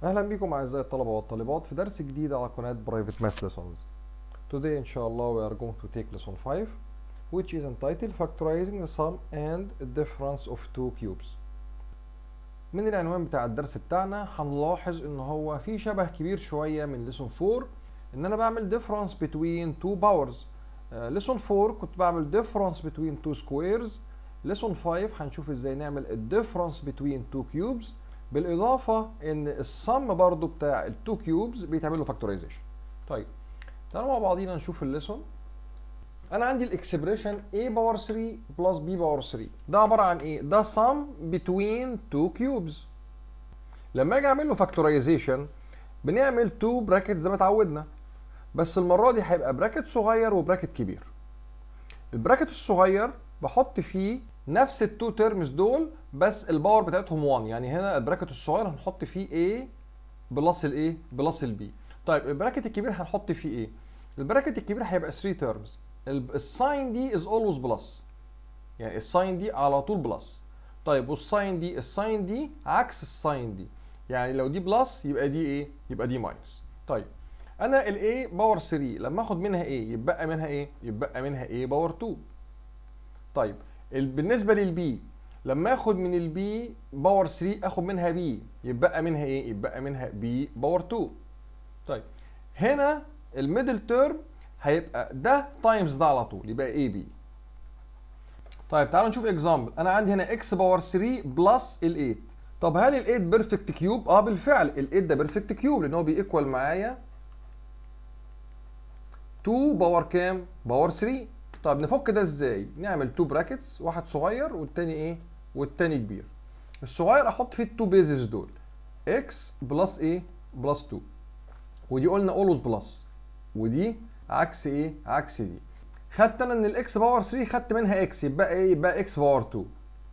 اهلا بكم اعزائي الطلبه والطالبات في درس جديد على قناه برايفت ماث lessons today ان شاء الله we are going to take lesson 5 which is entitled factorizing the sum and difference of two cubes من العنوان بتاع الدرس بتاعنا هنلاحظ ان هو في شبه كبير شويه من lesson 4 ان انا بعمل difference between two powers uh, lesson 4 كنت بعمل difference between two squares lesson 5 هنشوف ازاي نعمل difference between two cubes بالاضافه ان الصم برضو بتاع التو كيوبز بيتعمل له فاكتورايزيشن طيب تعالوا مع بعضينا نشوف الليسون انا عندي الاكسبريشن a باور 3 بلس b باور 3 ده عباره عن ايه ده sum between two cubes لما اجي اعمل له فاكتورايزيشن بنعمل تو براكتس زي ما اتعودنا بس المره دي هيبقى براكت صغير وبراكت كبير البراكت الصغير بحط فيه نفس التو تيرمز دول بس الباور بتاعتهم 1 يعني هنا البراكت الصغير هنحط فيه A بلس الايه بلس البي طيب البراكت الكبير هنحط فيه ايه البراكت الكبير هيبقى 3 تيرمز الساين دي از اولويز بلس يعني الساين دي على طول بلس طيب والساين دي الساين دي عكس الساين دي يعني لو دي بلس يبقى دي ايه يبقى دي ماينس طيب انا الاي باور 3 لما اخد منها ايه يبقى منها ايه يبقى منها ايه باور 2 طيب بالنسبه للبي لما اخد من البي باور 3 اخد منها بي يبقى منها ايه يبقى منها بي باور 2 طيب هنا الميدل تيرم هيبقى ده تايمز ده على طول يبقى اي بي طيب تعالوا نشوف اكزامبل انا عندي هنا اكس باور 3 بلس ال 8 طب هل ال 8 بيرفكت كيوب اه بالفعل ال 8 ده بيرفكت كيوب لان هو بيكوال معايا 2 باور كام باور 3 طب نفك ده ازاي نعمل تو براكتس واحد صغير والتاني ايه والتاني كبير الصغير احط فيه التو بيزز دول اكس بلس ايه بلس 2 ودي قلنا اولوز بلس ودي عكس ايه عكس دي خدت انا من الاكس باور 3 خدت منها اكس يبقى ايه يبقى اكس باور 2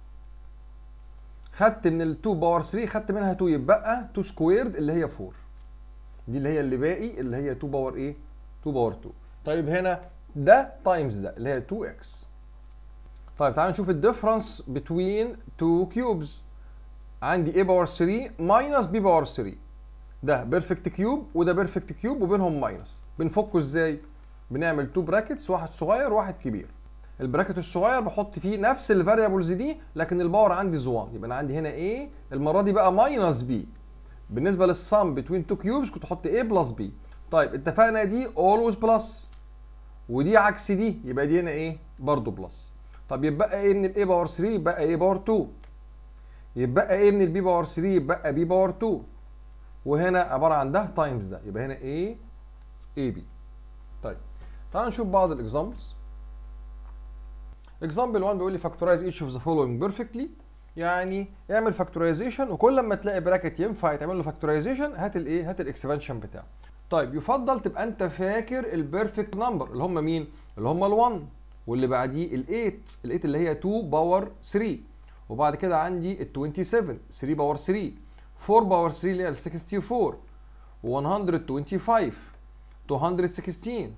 خدت من ال 2 باور 3 خدت منها 2 يبقى 2 سكويرد اللي هي 4 دي اللي هي اللي باقي اللي هي 2 باور ايه 2 باور 2 طيب هنا ده تايمز ده اللي هي 2x طيب تعالوا نشوف الديفرنس بين تو كيوبز عندي a باور 3 ماينس b باور 3 ده بيرفكت كيوب وده بيرفكت كيوب وبينهم ماينس بنفكه ازاي بنعمل تو براكتس واحد صغير وواحد كبير البراكت الصغير بحط فيه نفس الفاريبلز دي لكن الباور عندي ز 1 يبقى انا عندي هنا a المره دي بقى ماينس b بالنسبه للسم بين تو كيوبز كنت احط a بلس b طيب اتفقنا دي اولويز بلس ودي عكس دي يبقى دي هنا ايه برضو بلس طب يبقى ايه من الاي باور 3 يبقى ايه باور 2 يبقى ايه من البي باور 3 يبقى بي باور 2 وهنا عباره عن ده تايمز ده يبقى هنا ايه اي بي طيب تعالوا نشوف بعض الاكزامبلز اكزامبل 1 بيقول لي فاكتورايز ايتش اوف ذا فولوينج بيرفكتلي يعني اعمل فاكتورايزيشن وكل لما تلاقي براكت ينفع يتعمل له فاكتورايزيشن هات الايه هات الاكسبانشن بتاعه طيب يفضل تبقى انت فاكر البيرفكت نمبر اللي هم مين اللي هم ال1 واللي بعديه ال8 ال8 اللي هي 2 باور 3 وبعد كده عندي ال27 3 باور 3 4 باور 3 اللي هي ال64 و125 216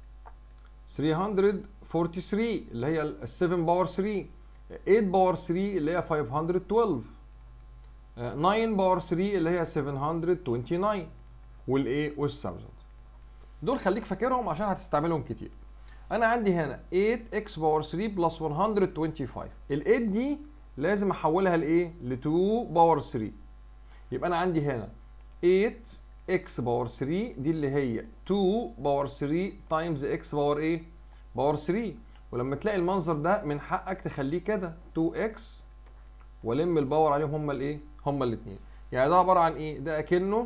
343 اللي هي ال7 باور 3 8 باور 3 اللي هي 512 9 باور 3 اللي هي 729 والايه والثاوزند دول خليك فاكرهم عشان هتستعملهم كتير انا عندي هنا 8 اكس باور 3 بلس 125 ال 8 دي لازم احولها لايه ل 2 باور 3 يبقى انا عندي هنا 8 اكس باور 3 دي اللي هي 2 باور 3 تايمز اكس باور ايه باور 3 ولما تلاقي المنظر ده من حقك تخليه كده 2 اكس والم الباور عليهم هما الايه هما الاثنين يعني ده عباره عن ايه ده اكنه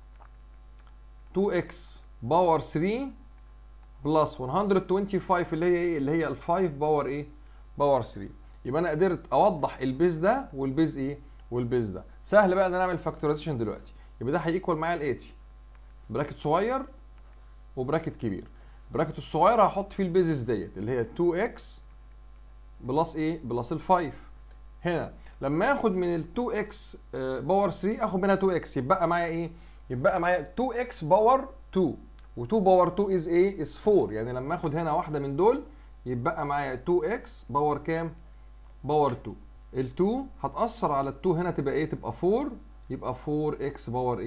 2x باور 3 بلس 125 اللي هي ايه اللي هي ال 5 باور ايه باور 3 يبقى انا قدرت اوضح البيز ده والبيز ايه والبيز ده سهل بقى ان انا اعمل فاكتورايزيشن دلوقتي يبقى ده هيكوال معايا الاتي براكت صغير وبراكت كبير براكت الصغير هحط فيه البيزز ديت اللي هي 2x بلس ايه بلس ال 5 هنا لما اخد من ال 2x باور 3 اخد منها 2x يبقى معايا ايه يبقى معايا 2x باور 2 و2 باور 2 از ايه از 4 يعني لما اخد هنا واحده من دول يبقى معايا 2x باور كام باور 2 ال 2 هتاثر على ال 2 هنا تبقى ايه تبقى 4 يبقى 4x باور ايه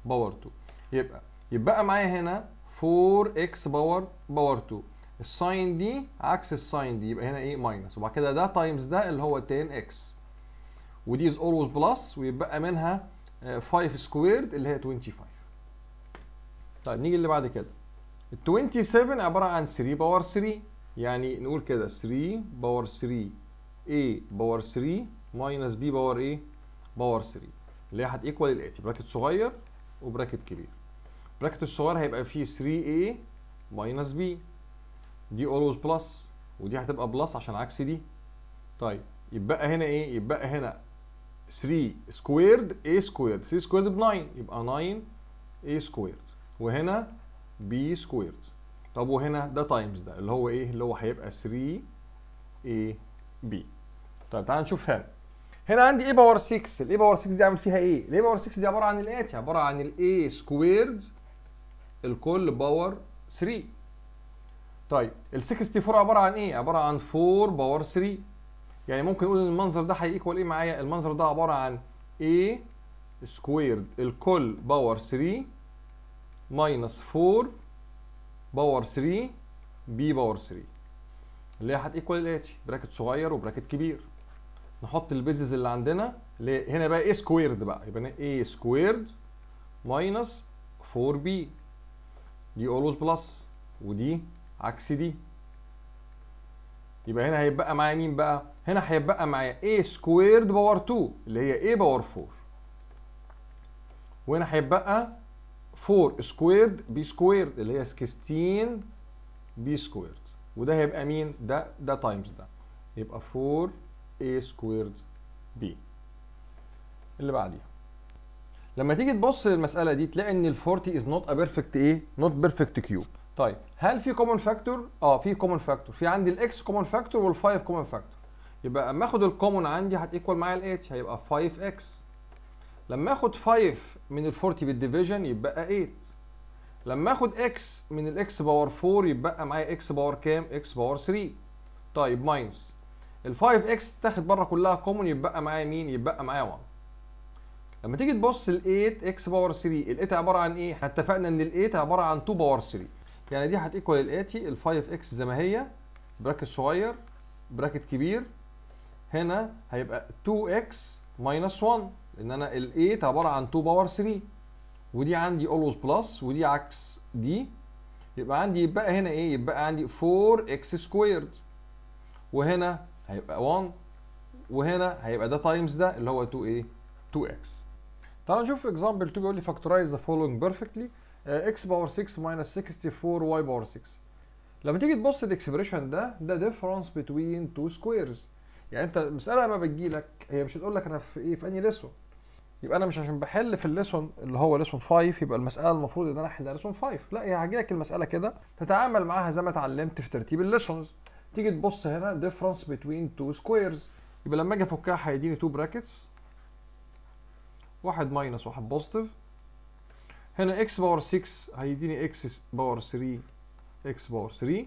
باور 2 يبقى يبقى معايا هنا 4x باور باور 2 الساين دي عكس الساين دي يبقى هنا ايه ماينس وبعد كده ده تايمز ده اللي هو 10x ودي از اولويز بلس ويبقى منها 5 سكويرد اللي هي 25 طيب نيجي اللي بعد كده ال 27 عباره عن 3 باور 3 يعني نقول كده 3 باور 3 a باور 3 ماينس b باور ايه باور 3 اللي هي هتيكوال الاتي براكت صغير وبراكت كبير براكت الصغير هيبقى فيه 3a ماينس b دي اولويز بلس ودي هتبقى بلس عشان عكس دي طيب يبقى هنا ايه يبقى هنا 3 سكويرد a سكويرد 3 سكويرد ب 9 يبقى 9 a سكويرد وهنا b سكويرد طب وهنا ده تايمز ده اللي هو ايه اللي هو هيبقى 3 a b طيب تعال نشوف هنا هنا عندي a باور 6 الاي باور 6 دي عامل فيها ايه الاي باور 6 دي عباره عن الاتي عباره عن الاي سكويرد الكل باور 3 طيب ال 64 عباره عن ايه عباره عن 4 باور 3 يعني ممكن نقول ان المنظر ده هيكوال ايه معايا المنظر ده عباره عن a سكويرد الكل باور 3 ماينس 4 باور 3 b باور 3 اللي هي هتيكوال الاتي براكت صغير وبراكت كبير نحط البيزز اللي عندنا اللي هنا بقى a سكويرد بقى يبقى هنا a سكويرد ماينس 4b دي اولويز بلس ودي عكس دي يبقى هنا هيبقى معايا مين بقى هنا هيبقى معايا a سكويرد باور 2 اللي هي a باور 4 وهنا هيبقى 4 سكويرد b سكويرد اللي هي 16 b سكويرد وده هيبقى مين ده ده تايمز ده يبقى 4 a سكويرد b اللي بعديها لما تيجي تبص للمساله دي تلاقي ان ال 40 از نوت ا بيرفكت ايه نوت بيرفكت كيوب طيب هل في كومن فاكتور اه في كومن فاكتور في عندي الاكس كومن فاكتور وال5 كومن فاكتور يبقى اما اخد الكومن عندي هتيكوال معايا الاتش هيبقى 5x لما اخد 5 من ال 40 بالديفيجن يبقى 8 لما اخد x من الاكس باور 4 يبقى معايا اكس باور كام اكس باور 3 طيب ماينس ال 5x تاخد بره كلها كومن يبقى معايا مين يبقى معايا 1 لما تيجي تبص ال 8 اكس باور 3 ال 8 عباره عن ايه احنا اتفقنا ان ال 8 عباره عن 2 باور 3 يعني دي هتيكوال الاتي ال 5 اكس زي ما هي براكت صغير براكت كبير هنا هيبقى 2 اكس ماينس 1 لان انا ال 8 عباره عن 2 باور 3 ودي عندي اولويز بلس ودي عكس دي يبقى عندي يبقى هنا ايه يبقى عندي 4 اكس سكويرد وهنا هيبقى 1 وهنا هيبقى ده تايمز ده اللي هو 2 ايه 2 اكس تعال نشوف اكزامبل 2 بيقول لي فاكتورايز ذا فولوينج بيرفكتلي x باور 6 ماينس 64 y باور 6 لما تيجي تبص الاكسبريشن ده ده ديفرنس بين تو سكويرز يعني انت المساله لما بتجي لك هي مش هتقول لك انا في ايه في انهي ليسون يبقى انا مش عشان بحل في الليسون اللي هو ليسون 5 يبقى المساله المفروض ان انا احلها ليسون 5 لا هي هاجي لك المساله كده تتعامل معاها زي ما اتعلمت في ترتيب الليسونز تيجي تبص هنا ديفرنس بين تو سكويرز يبقى لما اجي افكها هيديني 2 براكتس واحد ماينس واحد بوزيتيف هنا اكس باور 6 هيديني اكس باور 3 اكس باور 3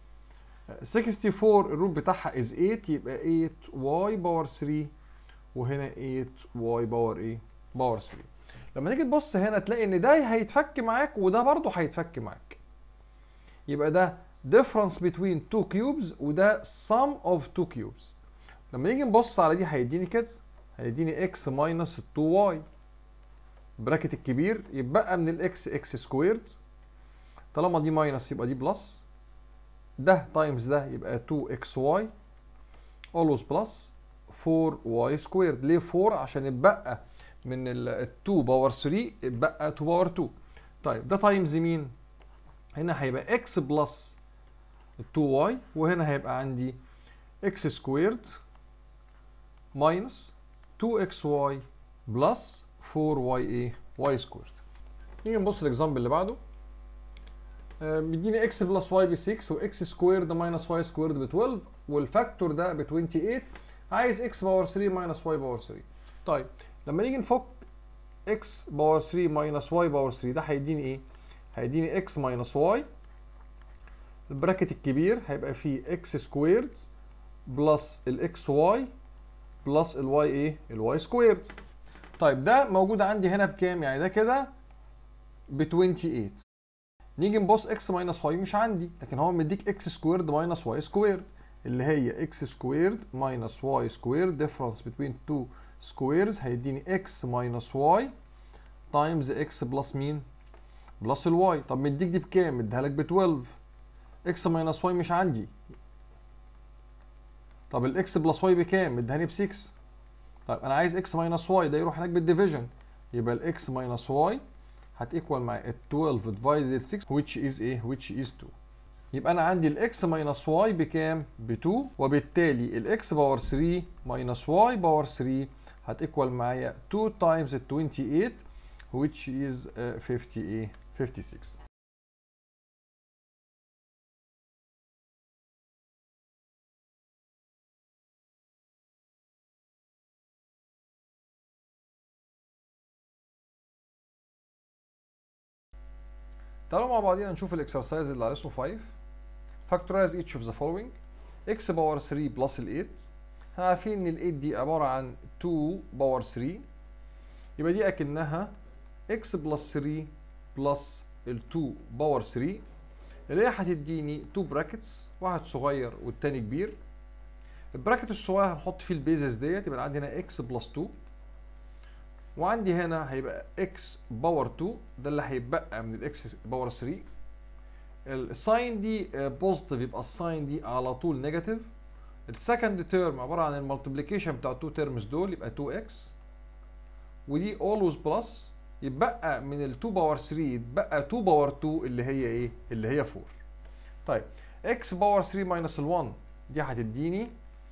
64 الروت بتاعها از 8 يبقى 8 واي باور 3 وهنا 8 واي باور ايه باور 3 لما تيجي تبص هنا تلاقي ان ده هيتفك معاك وده برضه هيتفك معاك يبقى ده difference between two cubes وده sum of two cubes لما نيجي نبص على دي هيديني كده هيديني x minus 2y براكت الكبير يبقى من الاكس اكس سكويرد طالما دي ماينس يبقى دي بلس ده تايمز ده يبقى 2 اكس واي اولويز بلس 4 واي سكويرد ليه 4 عشان يتبقى من ال 2 باور 3 يتبقى 2 باور 2 طيب ده تايمز مين هنا هيبقى اكس بلس 2 واي وهنا هيبقى عندي اكس سكويرد ماينس 2 اكس واي بلس 4 واي ايه واي سكويرد نيجي نبص الاكزامبل اللي بعده مديني اكس بلس واي ب 6 واكس سكويرد ماينس واي سكويرد ب 12 والفاكتور ده ب 28 عايز اكس باور 3 ماينس واي باور 3 طيب لما نيجي نفك اكس باور 3 ماينس واي باور 3 ده هيديني ايه؟ هيديني اكس ماينس واي البراكت الكبير هيبقى فيه اكس سكويرد بلس الاكس واي بلس الواي ايه؟ الواي سكويرد طيب ده موجود عندي هنا بكام؟ يعني ده كده ب 28 نيجي نبص اكس ماينس واي مش عندي لكن هو مديك اكس سكويرد ماينس واي سكويرد اللي هي اكس سكويرد ماينس واي سكويرد ديفرنس بين تو سكويرز هيديني اكس ماينس واي تايمز اكس بلس مين بلس الواي طب مديك دي بكام مديها لك ب 12 اكس ماينس واي مش عندي طب الاكس بلس واي بكام مديهاني ب 6 طيب انا عايز اكس ماينس واي ده يروح هناك بالديفيجن يبقى الاكس ماينس واي هتيكوال مع ال 12 divided 6 which is ايه which is 2 يبقى انا عندي الاكس ماينس واي بكام ب 2 وبالتالي الاكس باور 3 ماينس واي باور 3 هتيكوال معايا 2 times ال 28 which is uh, 50 ايه 56 تعالوا مع بعضينا نشوف الاكسرسايز اللي على اسمه 5 factorize each of the following x باور 3 بلس ال 8 احنا عارفين ان ال 8 دي عباره عن 2 باور 3 يبقى دي اكنها x بلس 3 بلس ال 2 باور 3 اللي هي هتديني 2 براكتس واحد صغير والتاني كبير البراكت الصغير هنحط فيه البيزز ديت يبقى عندي هنا x بلس 2 وعندي هنا هيبقى x باور 2 ده اللي هيتبقى من الاكس باور 3 الساين دي بوزيتيف يبقى الساين دي على طول نيجاتيف السكند تيرم عباره عن المالتيبليكيشن بتاع التو تيرمز دول يبقى 2x ودي اولويز بلس يتبقى من ال 2 باور 3 يتبقى 2 باور 2 اللي هي ايه؟ اللي هي 4 طيب x باور 3 ماينس ال 1 دي هتديني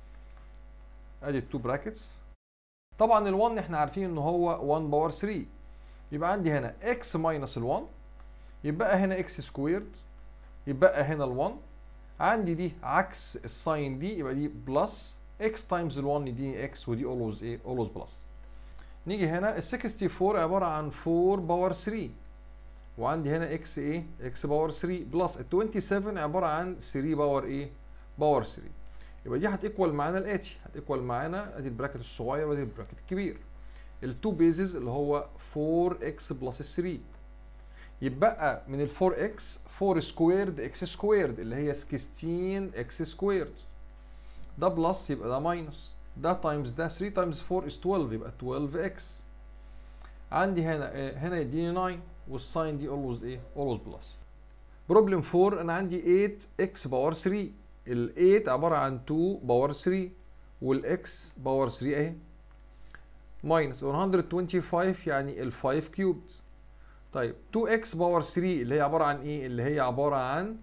ادي ال 2 براكتس طبعا ال 1 احنا عارفين ان هو 1 باور 3 يبقى عندي هنا x ماينس ال 1 يبقى هنا x سكويرد يبقى هنا ال 1 عندي دي عكس الساين دي يبقى دي بلس x تايمز ال 1 يديني x ودي اولويز ايه اولويز بلس نيجي هنا ال 64 عباره عن 4 باور 3 وعندي هنا x ايه x باور 3 بلس ال 27 عباره عن 3 باور ايه باور 3 يبقى دي هتيكوال معانا الاتي هتيكوال معانا ادي البراكت الصغير وادي البراكت الكبير التو بيزز اللي هو 4x بلس 3 يبقى من ال 4x 4 سكويرد x سكويرد اللي هي 16x سكويرد ده بلس يبقى ده ماينس ده تايمز ده 3 تايمز 4 is 12 يبقى 12x عندي هنا هنا يديني 9 والساين دي اولويز ايه اولويز بلس بروبلم 4 انا عندي 8x باور 3 ال 8 عباره عن 2 باور 3 والاكس باور 3 اهي ماينس 125 يعني ال 5 كيوبد طيب 2x باور 3 اللي هي عباره عن ايه اللي هي عباره عن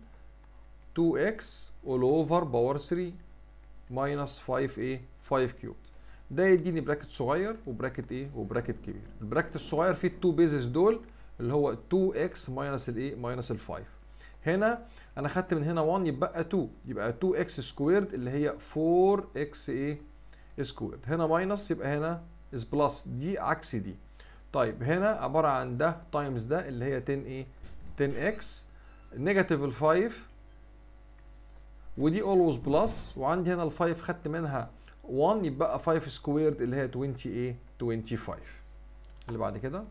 2x all over باور 3 ماينس 5 ايه 5 كيوبد ده يديني براكت صغير وبراكت ايه وبراكت كبير البراكت الصغير فيه التو بيزز دول اللي هو 2x ماينس الايه ماينس ال 5 هنا انا خدت من هنا 1 يبقى 2 يبقى 2x سكويرد اللي هي 4x ايه سكويرد هنا ماينس يبقى هنا is بلس دي عكس دي طيب هنا عباره عن ده تايمز ده اللي هي 10 ايه 10x نيجاتيف ال 5 ودي اولويز بلس وعندي هنا ال 5 خدت منها 1 يبقى 5 سكويرد اللي هي 20 ايه 25 اللي بعد كده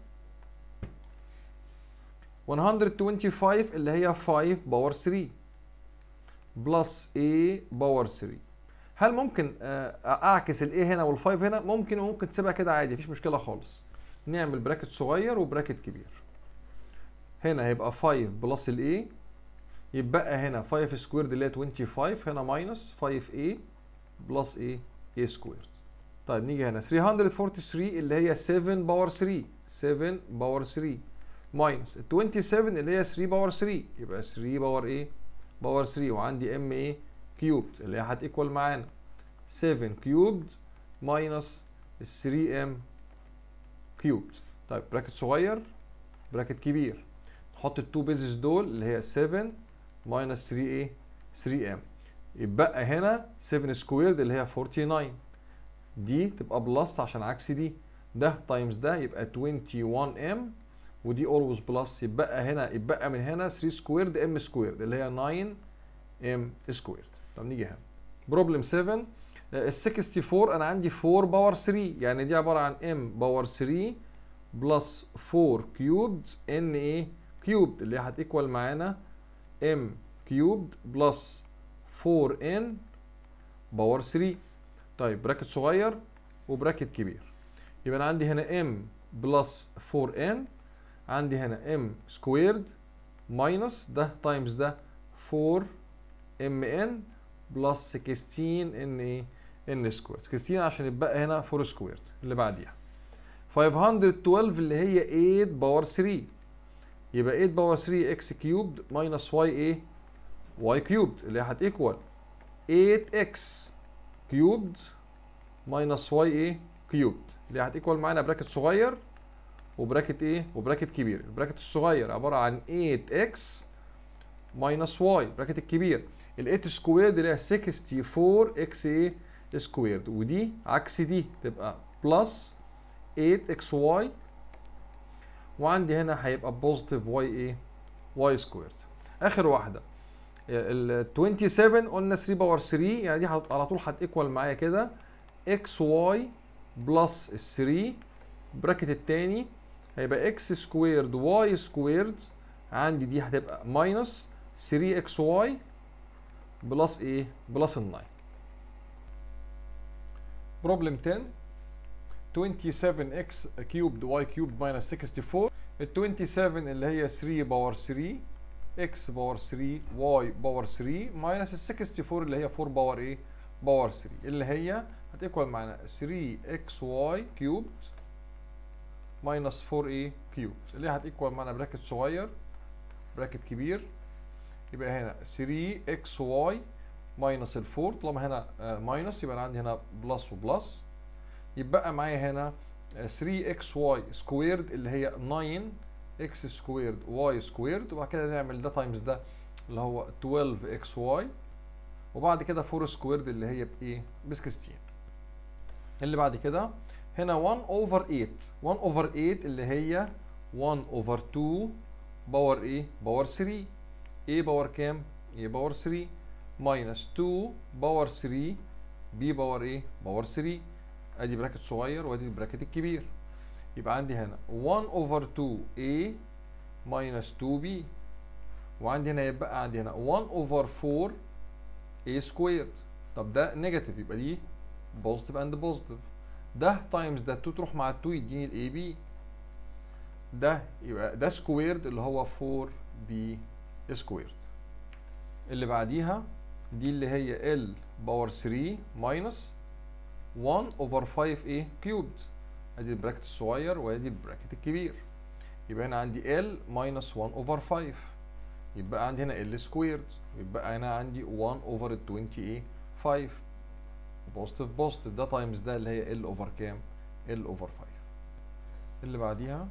125 اللي هي 5 باور 3 بلس a باور 3 هل ممكن اعكس الاي هنا وال5 هنا ممكن وممكن تسيبها كده عادي مفيش مشكله خالص نعمل براكت صغير وبراكت كبير هنا هيبقى 5 بلس الاي يبقى هنا 5 سكويرد اللي هي 25 هنا ماينس 5a بلس a a سكويرد طيب نيجي هنا 343 اللي هي 7 باور 3 7 باور 3 ماينس ال 27 اللي هي 3 باور 3 يبقى 3 باور ايه باور 3 وعندي ام ايه كيوبد اللي هي هتيكوال معانا 7 كيوبد ماينس ال 3 ام كيوبد طيب براكت صغير براكت كبير نحط التو بيزز دول اللي هي 7 ماينس 3 ايه 3 ام يبقى هنا 7 سكويرد اللي هي 49 دي تبقى بلس عشان عكس دي ده تايمز ده يبقى 21 ام ودي اولويز بلس يبقى هنا يبقى من هنا 3 سكويرد ام سكويرد اللي هي 9 ام سكويرد طب نيجي هنا بروبلم 7 ال 64 انا عندي 4 باور 3 يعني دي عباره عن ام باور 3 بلس 4 كيوبد ان ايه كيوبد اللي هي هتيكوال معانا ام كيوبد بلس 4 ان باور 3 طيب براكت صغير وبراكت كبير يبقى انا عندي هنا ام بلس 4 ان عندي هنا ام سكويرد ماينس ده تايمز ده 4 ام ان بلس 16 ان ايه ان سكويرد 16 عشان يتبقى هنا 4 سكويرد اللي بعديها 512 اللي هي 8 باور 3 يبقى 8 باور 3 اكس كيوبد ماينس واي ايه واي كيوبد اللي هي هتيكوال 8 اكس كيوبد ماينس واي ايه كيوبد اللي هتيكوال معانا براكت صغير وبراكت ايه وبراكت كبير البراكت الصغير عباره عن 8 اكس ماينس واي البراكت الكبير ال 8 سكويرد اللي هي 64 اكس ايه سكويرد ودي عكس دي تبقى بلس 8 اكس واي وعندي هنا هيبقى بوزيتيف واي ايه واي سكويرد اخر واحده ال 27 قلنا 3 باور 3 يعني دي على طول هتيكوال معايا كده اكس واي بلس ال 3 البراكت التاني هيبقى اكس سكويرد واي سكويرد عندي دي هتبقى ماينس 3 اكس واي بلس ايه بلس ال 9 بروبلم 10 27x cubed y cubed minus 64 ال 27 اللي هي 3 باور 3 x باور 3 y باور 3 minus ال 64 اللي هي 4 باور ايه باور 3 اللي هي هتيكوال معانا 3xy cubed minus 4a cubed اللي هي هتيكوال معانا براكت صغير براكت كبير يبقى هنا 3xy minus ال 4 طالما هنا ماينس يبقى انا عندي هنا بلس وبلس يبقى معايا هنا 3xy سكويرد اللي هي 9 x سكويرد y سكويرد وبعد كده نعمل ده تايمز ده اللي هو 12xy وبعد كده 4 سكويرد اللي هي بايه ب 16 اللي بعد كده هنا 1 اوفر 8 1 اوفر 8 اللي هي 1 اوفر 2 باور ايه باور 3 a باور كام a باور 3 ماينس 2 باور 3 b باور ايه باور 3 ادي براكت صغير وادي البراكت الكبير يبقى عندي هنا 1 اوفر 2 a ماينس 2 b وعندي هنا يبقى عندي هنا 1 اوفر 4 a سكويرد طب ده نيجاتيف يبقى دي بوزيتيف اند بوزيتيف ده تايمز ده 2 تروح مع 2 يديني الاي بي ده يبقى ده سكويرد اللي هو 4 بي سكويرد اللي بعديها دي اللي هي ال باور 3 ماينس 1 اوفر 5 ايه كيوبد ادي البراكت الصغير وادي البراكت الكبير يبقى هنا عندي ال ماينس 1 اوفر 5 يبقى عندي هنا ال سكويرد يبقى هنا عندي 1 اوفر 20 ايه 5 بوزيتيف بوزيتيف ده تايمز ده اللي هي ال اوفر كام ال اوفر 5 اللي بعديها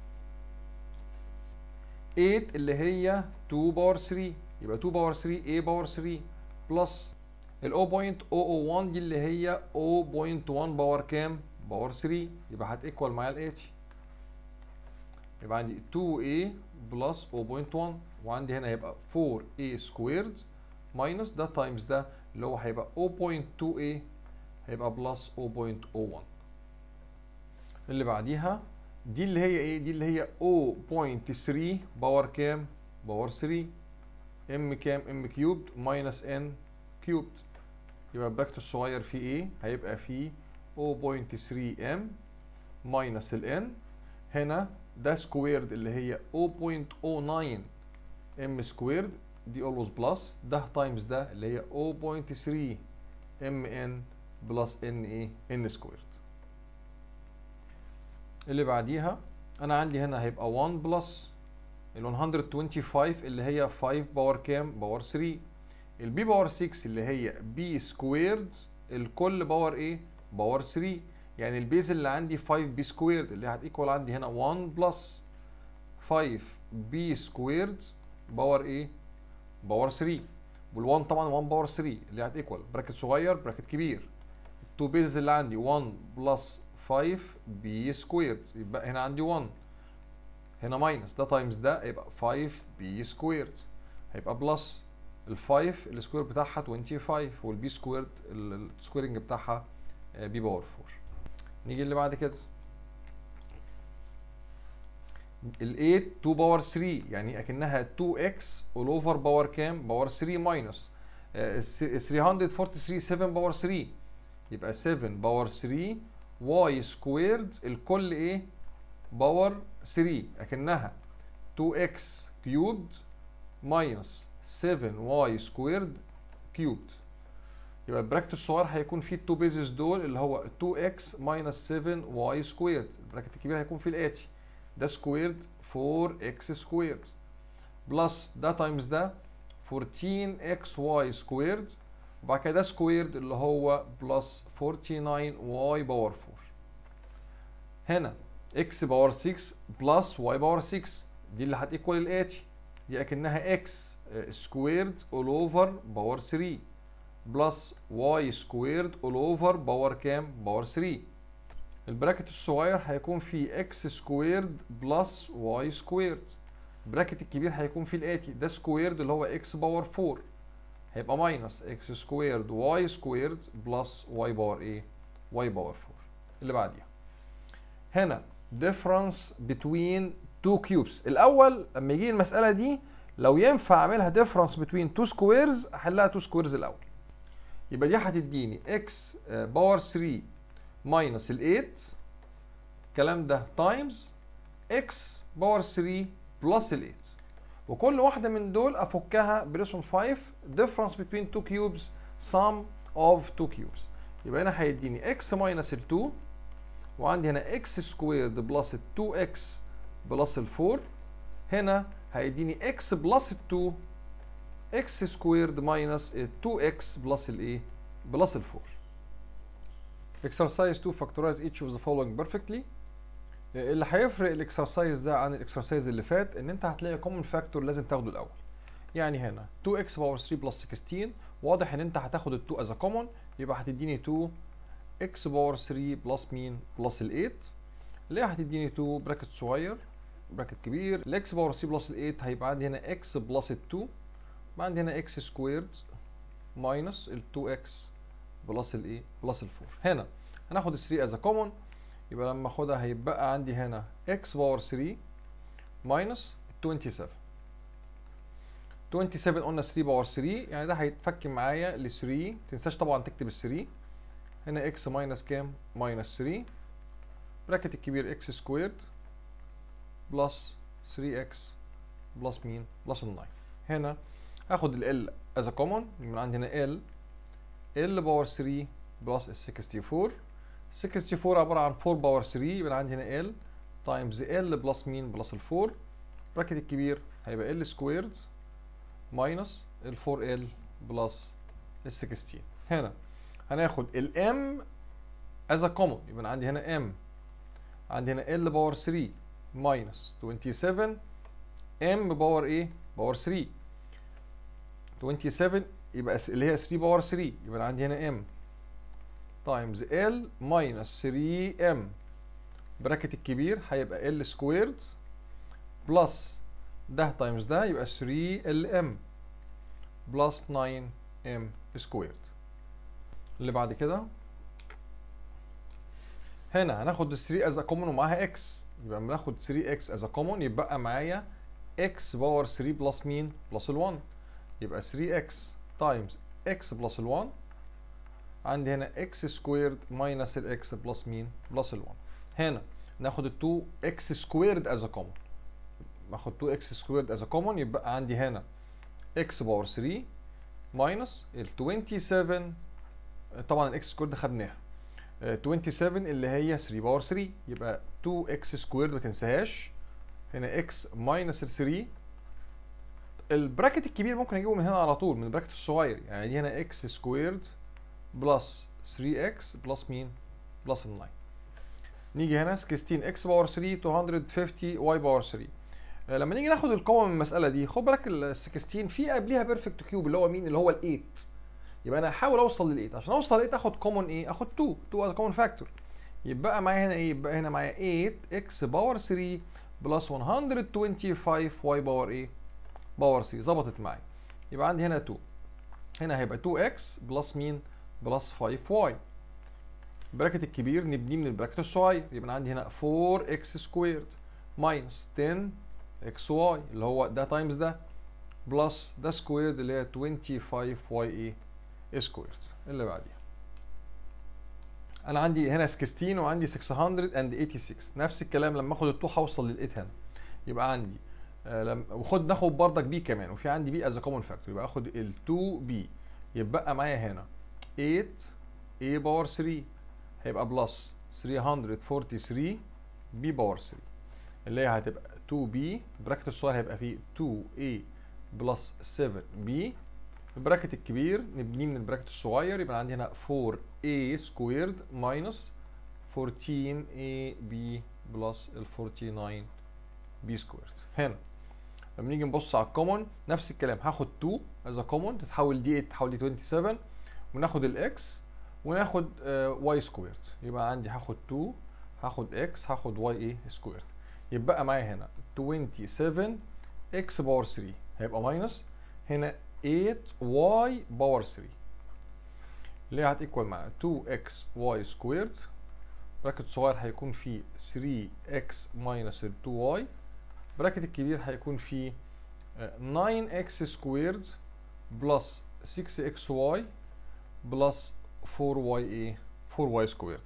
8 اللي هي 2 باور 3 يبقى 2 باور 3 a باور 3 بلس ال 0.001 دي اللي هي 0.1 باور كام باور 3 يبقى هتيكوال معايا ال 80 يبقى عندي 2a بلس 0.1 وعندي هنا هيبقى 4a سكويرد ماينس ده تايمز ده اللي هو هيبقى 0.2a هيبقى بلس 0.01 اللي بعديها دي اللي هي ايه دي اللي هي 0.3 باور كام باور 3 ام كام ام كيوبد ماينس ان كيوبد يبقى البراكت الصغير فيه ايه هيبقى فيه 0.3 ام ماينس الان هنا ده سكويرد اللي هي 0.09 ام سكويرد دي اولويز بلس ده تايمز ده اللي هي 0.3 ام ان بلس ان ايه ان سكويرد اللي بعديها انا عندي هنا هيبقى 1 بلس ال 125 اللي هي 5 باور كام باور 3 البي باور 6 اللي هي بي سكويرد الكل باور ايه باور 3 يعني البيز اللي عندي 5 بي سكويرد اللي هتيكوال عندي هنا 1 بلس 5 بي سكويرد باور ايه باور 3 وال1 طبعا 1 باور 3 اللي هتيكوال براكت صغير براكت كبير التو بيز اللي عندي 1 بلس 5 بي سكويرد يبقى هنا عندي 1 هنا ماينس ده تايمز ده يبقى 5 بي سكويرد هيبقى بلس ال 5 السكوير بتاعها 25 والبي سكويرد السكويرنج بتاعها بي باور 4 نيجي اللي بعد كده ال 8 2 باور 3 يعني اكنها 2x all over باور كام باور 3 ماينس 343 7 باور 3 يبقى 7 باور 3 y سكويرد الكل ايه باور 3 اكنها 2x كيوبد ماينس 7y سكويرد كيوبد يبقى البراكت الصغير هيكون فيه التو بيزز دول اللي هو 2x ماينس 7y سكويرد البراكت الكبير هيكون فيه الاتي ده سكويرد 4x سكويرد بلس ده تايمز ده 14xy سكويرد وبعد كده ده سكويرد اللي هو بلس 49y باور 4 هنا x باور 6 بلس y باور 6 دي اللي هتيكوال الاتي دي اكنها x سكويرد all اوفر باور 3 بلس y سكويرد all اوفر باور كام باور 3 البراكت الصغير هيكون فيه x سكويرد بلس y سكويرد البراكت الكبير هيكون فيه الاتي ده سكويرد اللي هو x باور 4 هيبقى ماينس x سكويرد y سكويرد بلس y باور ايه y باور 4 اللي بعديها هنا difference between two cubes الاول لما يجي المساله دي لو ينفع اعملها difference between two squares احلها two squares الاول يبقى دي هتديني x باور 3 ماينس ال 8 الكلام ده تايمز x باور 3 بلس ال 8 وكل واحدة من دول أفكها بريسون 5 difference between two cubes sum of two cubes يبقى هنا هيديني x minus ال 2 وعندي هنا x سكويرد بلس ال 2x بلس ال 4 هنا هيديني x بلس ال 2 x سكويرد ماينس ال 2x بلس الايه؟ بلس ال 4 exercise 2 factorize each of the following perfectly اللي هيفرق الاكسرسايز ده عن الاكسرسايز اللي فات ان انت هتلاقي كومن فاكتور لازم تاخده الاول يعني هنا 2x باور 3 بلس 16 واضح ان انت هتاخد ال 2 از كومن يبقى هتديني 2 x باور 3 بلس مين بلس ال 8 اللي هي هتديني 2 براكت صغير براكت كبير ال x باور 3 بلس ال 8 هيبقى عندي هنا x بلس ال 2 يبقى عندي هنا x سكويرد ماينس ال 2x بلس الايه بلس ال 4 هنا هناخد ال 3 از كومن يبقى لما اخدها هيبقى عندي هنا x باور 3 ماينس 27 27 قلنا 3 باور 3 يعني ده هيتفك معايا ل 3 تنساش طبعا تكتب ال 3 هنا x ماينس كام؟ ماينس 3 براكت الكبير x سكويرد بلس 3x بلس مين؟ بلس ال 9 هنا هاخد ال L از كومن يبقى عندي هنا L L باور 3 بلس ال 64 64 عبارة عن 4 باور 3 يبقى عندي هنا L تايمز L بلس مين؟ بلس ال 4 براكت الكبير هيبقى L سكويرد ماينس ال 4L بلس ال 16 هنا هناخد ال M as a common يبقى عندي هنا M عندي هنا L باور 3 ماينس 27 M باور ايه؟ باور 3 27 يبقى اللي هي 3 باور 3 يبقى عندي هنا M تايمز L ماينس 3 M براكت الكبير هيبقى L سكويرد بلس ده تايمز ده يبقى 3 ال M بلس 9 M سكويرد اللي بعد كده هنا هناخد ال 3 از كومن ومعاها x يبقى لما ناخد 3x از كومن يبقى معايا x باور 3 بلس مين؟ بلس ال 1 يبقى 3x تايمز x بلس ال 1 عندي هنا x سكويرد ماينس ال x بلس مين؟ بلس ال 1 هنا ناخد ال 2x سكويرد از كومن باخد 2x سكويرد از كومن يبقى عندي هنا x باور 3 ماينس ال 27 طبعا الاكس سكويرد خدناها 27 اللي هي 3 باور 3 يبقى 2 اكس سكويرد ما تنساهاش هنا اكس ماينس ال 3 البراكت الكبير ممكن اجيبه من هنا على طول من البراكت الصغير يعني دي هنا اكس سكويرد بلس 3 اكس بلس مين بلس ال 9 نيجي هنا 16 اكس باور 3 250 واي باور 3 لما نيجي ناخد القوه من المساله دي خد بالك ال 16 في قبليها بيرفكت كيوب اللي هو مين اللي هو ال 8 يبقى انا هحاول اوصل لل 8 عشان اوصل لل 8 اخد كومن ايه اخد 2 2 از كومن فاكتور يبقى معايا هنا ايه يبقى هنا معايا 8 اكس باور 3 بلس 125 واي باور ايه باور 3 ظبطت معايا يبقى عندي هنا 2 هنا هيبقى 2 اكس بلس مين بلس 5 واي البراكت الكبير نبنيه من البراكت الصغير يبقى عندي هنا 4 اكس سكويرد ماينس 10 اكس واي اللي هو ده تايمز ده بلس ده سكويرد اللي هي 25 واي ايه سكويرد اللي بعديها انا عندي هنا 16 وعندي 686 نفس الكلام لما اخد ال 2 هوصل لل 8 هنا يبقى عندي آه لما وخد ناخد بردك بي كمان وفي عندي بي از كومن فاكتور يبقى اخد ال 2 بي يبقى معايا هنا 8 a باور 3 هيبقى بلس 343 b باور 3 اللي هي هتبقى 2b البراكت الصغير هيبقى فيه 2a بلس 7b البراكت الكبير نبنيه من البراكت الصغير يبقى عندي هنا 4a سكويرد ماينس 14ab بلس ال 49b سكويرد هنا لما نيجي نبص على الكومن نفس الكلام هاخد 2 از كومن تتحول دي 8 تتحول دي 27 وناخد الاكس وناخد واي سكويرد يبقى عندي هاخد 2 هاخد اكس هاخد واي ايه سكويرد يبقى معايا هنا 27 اكس باور 3 هيبقى ماينس هنا 8 واي باور 3 اللي هي هتيكوال معانا 2 اكس واي سكويرد براكت صغير هيكون فيه 3 اكس ماينس 2 واي براكت الكبير هيكون فيه 9 اكس سكويرد بلس 6 اكس واي بلس 4 واي ايه 4 واي سكويرد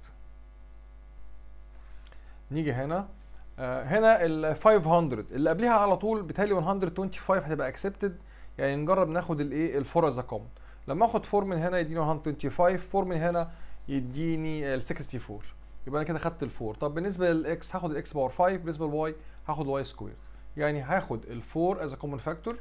نيجي هنا آه هنا ال 500 اللي قبلها على طول بتهيألي 125 هتبقى اكسبتد يعني نجرب ناخد الايه الفور از كومن لما اخد 4 من هنا يديني 125 4 من هنا يديني ال 64 يبقى انا كده خدت الفور طب بالنسبه للاكس هاخد الاكس باور 5 بالنسبه للواي هاخد واي سكوير يعني هاخد الفور از كومن فاكتور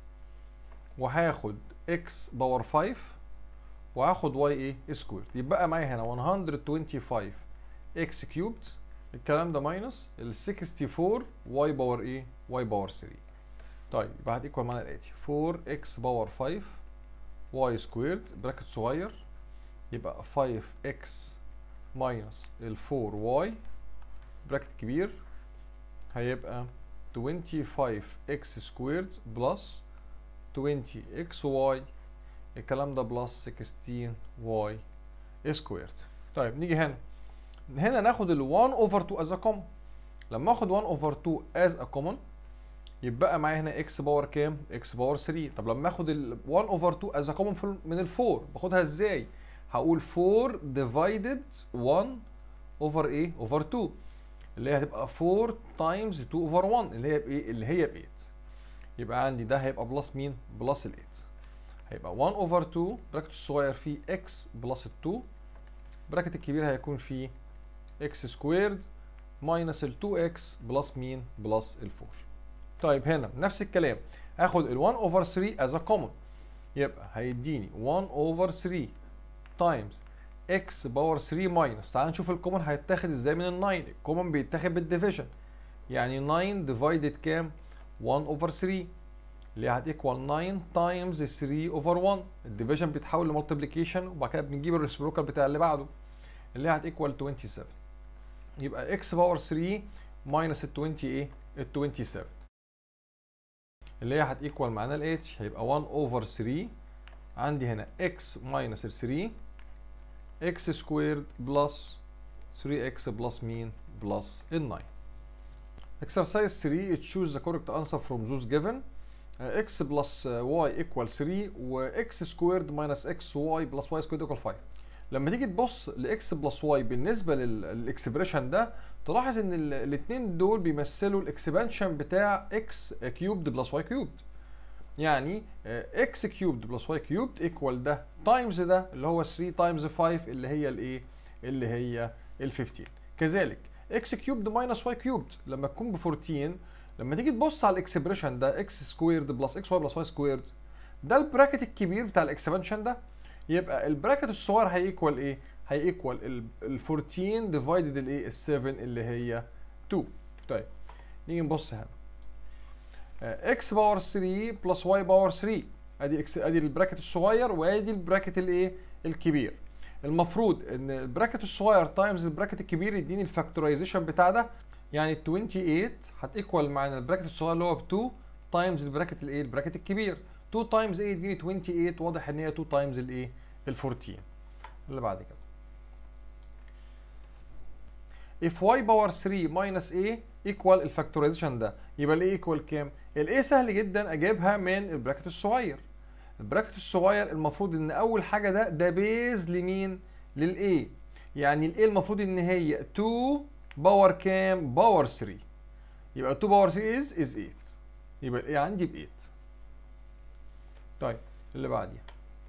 وهاخد اكس باور 5 وهاخد واي ايه سكوير يبقى معايا هنا 125 اكس كيوبد الكلام ده ماينس ال 64 واي باور ايه واي باور 3 طيب يبقى هتيكوال معانا الاتي 4 اكس باور 5 واي سكويرد براكت صغير يبقى 5 اكس ماينس ال 4 واي براكت كبير هيبقى 25 اكس سكويرد بلس 20 اكس واي الكلام ده بلس 16 واي سكويرد طيب نيجي هنا هنا ناخد ال 1 اوفر 2 از ا كومن لما اخد 1 اوفر 2 از ا كومن يبقى معايا هنا اكس باور كام اكس باور 3 طب لما اخد ال 1 اوفر 2 از ا كومن من ال 4 باخدها ازاي هقول 4 ديفايدد 1 اوفر ايه اوفر 2 اللي هي هتبقى 4 تايمز 2 اوفر 1 اللي هي بايه اللي هي ب 8 يبقى عندي ده هيبقى بلس مين بلس ال 8 هيبقى 1 اوفر 2 براكت الصغير فيه اكس بلس ال 2 براكت الكبير هيكون فيه اكس سكويرد ماينس ال 2 اكس بلس مين بلس ال 4 طيب هنا نفس الكلام هاخد ال 1 اوفر 3 از ا كومن يبقى هيديني 1 اوفر 3 تايمز اكس باور 3 ماينس تعال نشوف الكومن هيتاخد ازاي من ال 9 الكومن بيتاخد بالديفيجن يعني 9 ديفايدد كام 1 اوفر 3 اللي هتيكوال 9 تايمز 3 اوفر 1 الديفيجن بيتحول لمالتيبليكيشن وبعد كده بنجيب الريسبروكال بتاع اللي بعده اللي هتيكوال 27 يبقى اكس باور 3 ماينس ال 20 ايه ال 27 اللي هي هتيكوال معانا ال اتش هيبقى 1 اوفر 3 عندي هنا اكس ماينس ال 3 اكس سكويرد بلس 3 اكس بلس مين بلس ال 9 exercise 3 choose the correct answer from those given uh, x plus uh, y equal 3 و x squared minus x y plus y squared equal 5 لما تيجي تبص لاكس بلس واي بالنسبه للاكسبريشن ده تلاحظ ان الاثنين دول بيمثلوا الاكسبانشن بتاع اكس كيوبد بلس واي كيوبد يعني اكس كيوبد بلس واي كيوبد ايكوال ده تايمز ده اللي هو 3 تايمز 5 اللي هي الايه اللي هي ال 15 كذلك اكس كيوبد ماينس واي كيوبد لما تكون ب 14 لما تيجي تبص على الاكسبريشن ده اكس سكويرد بلس اكس واي بلس واي سكويرد ده البراكت الكبير بتاع الاكسبانشن ده يبقى البراكت الصغير هيكوال ايه هيكوال ال 14 ديفايدد الايه ال 7 اللي هي 2 طيب نيجي نبص هنا اكس باور 3 بلس واي باور 3 ادي اكس ادي البراكت الصغير وادي البراكت الايه الكبير المفروض ان البراكت الصغير تايمز البراكت الكبير يديني الفاكتورايزيشن بتاع ده يعني ال 28 هتيكوال معانا البراكت الصغير اللي هو ب 2 تايمز البراكت الايه البراكت الكبير 2 تايمز ايه يديني 28 واضح ان هي 2 تايمز الايه ال 14 اللي بعد كده if y باور 3 minus a ايكوال الفاكتورايزيشن ده يبقى الايه ايكوال كام الايه سهل جدا اجيبها من البراكت الصغير البراكت الصغير المفروض ان اول حاجه ده ده بيز لمين للايه يعني الايه المفروض ان هي 2 باور كام باور 3 يبقى 2 باور 3 از از 8 يبقى الايه عندي ب 8 طيب اللي بعديها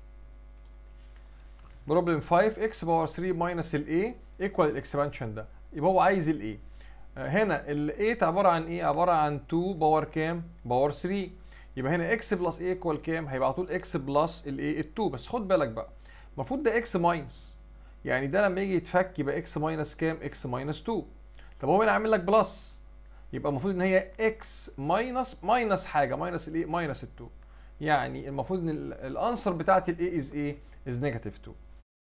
بروبلم 5 اكس باور 3 ماينس الاي ايكوال الاكسبانشن ده يبقى هو عايز الايه هنا ال 8 عباره عن ايه عباره عن 2 باور كام باور 3 يبقى هنا اكس بلس ايه ايكوال كام هيبقى على طول اكس بلس الايه ال 2 بس خد بالك بقى المفروض ده اكس ماينس يعني ده لما يجي يتفك يبقى اكس ماينس كام اكس ماينس 2 طب هو هنا عامل لك بلس يبقى المفروض ان هي اكس ماينس ماينس حاجه ماينس الايه ماينس ال 2 يعني المفروض ان الانسر بتاعت الايه از ايه از نيجاتيف 2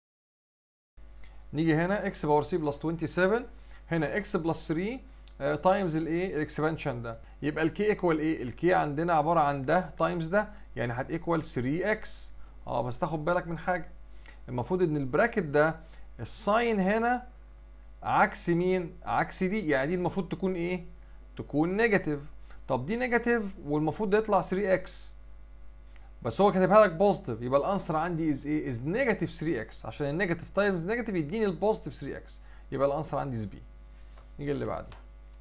نيجي هنا اكس باور سي بلس 27 هنا اكس بلس 3 تايمز الايه الاكسبانشن ده يبقى الكي ايكوال ايه الكي عندنا عباره عن ده تايمز ده يعني هتيكوال 3 اكس اه بس تاخد بالك من حاجه المفروض ان البراكت ده الساين هنا عكس مين عكس دي يعني دي المفروض تكون ايه تكون نيجاتيف طب دي نيجاتيف والمفروض ده يطلع 3 اكس بس هو كاتبها لك بوزيتيف يبقى الانسر عندي از ايه از نيجاتيف 3 اكس عشان النيجاتيف تايمز نيجاتيف يديني البوزيتيف 3 اكس يبقى الانسر عندي از بي نيجي اللي بعديه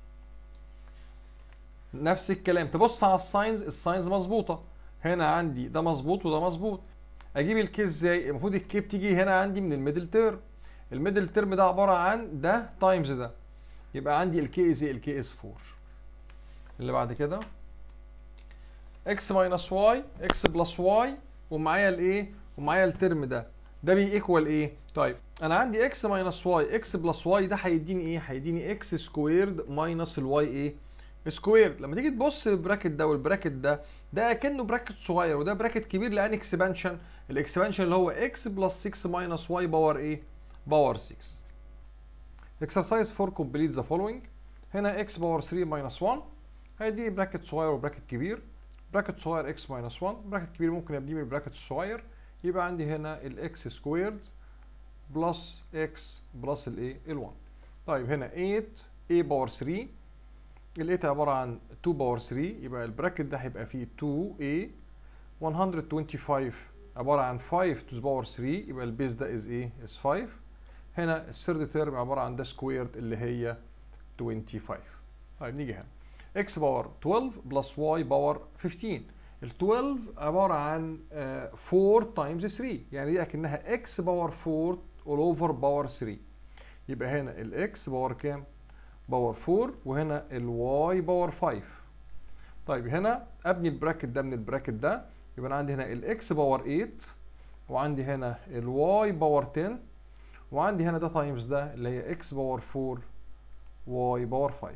نفس الكلام تبص على الساينز الساينز مظبوطه هنا عندي ده مظبوط وده مظبوط اجيب الكي ازاي المفروض الكي بتيجي هنا عندي من الميدل تيرم الميدل تيرم ده عباره عن ده تايمز ده يبقى عندي الكي از ايه الكي از 4 اللي بعد كده اكس ماينس واي اكس بلس واي ومعايا الايه ومعايا الترم ده ده بيكوال ايه طيب انا عندي اكس ماينس واي اكس بلس واي ده هيديني ايه هيديني اكس سكويرد ماينس الواي ايه سكويرد لما تيجي تبص للبراكت ده والبراكت ده ده اكنه براكت صغير وده براكت كبير لان اكسبانشن الاكسبانشن اللي هو اكس بلس 6 ماينس واي باور ايه باور 6 exercise 4 complete the following هنا x باور 3 minus 1 هيديني براكت صغير وبراكت كبير براكت صغير x minus 1 براكت كبير ممكن ابديه من البراكت الصغير يبقى عندي هنا الاكس سكويرد بلس x بلس الايه ال1 طيب هنا 8 a باور 3 ال 8 عباره عن 2 باور 3 يبقى البراكت ده هيبقى فيه 2 a 125 عباره عن 5 to the power 3 يبقى البيز ده از ايه از 5 هنا الثيرد تيرم عباره عن ده سكويرد اللي هي 25 طيب نيجي هنا x باور 12 بلس y باور 15 ال 12 عباره عن uh, 4 تايمز 3 يعني دي اكنها x باور 4 all over باور 3 يبقى هنا ال x باور كام؟ باور 4 وهنا ال y باور 5 طيب هنا ابني البراكت ده من البراكت ده يبقى انا عندي هنا ال x باور 8 وعندي هنا ال y باور 10 وعندي هنا ده تايمز ده اللي هي x باور 4 y باور 5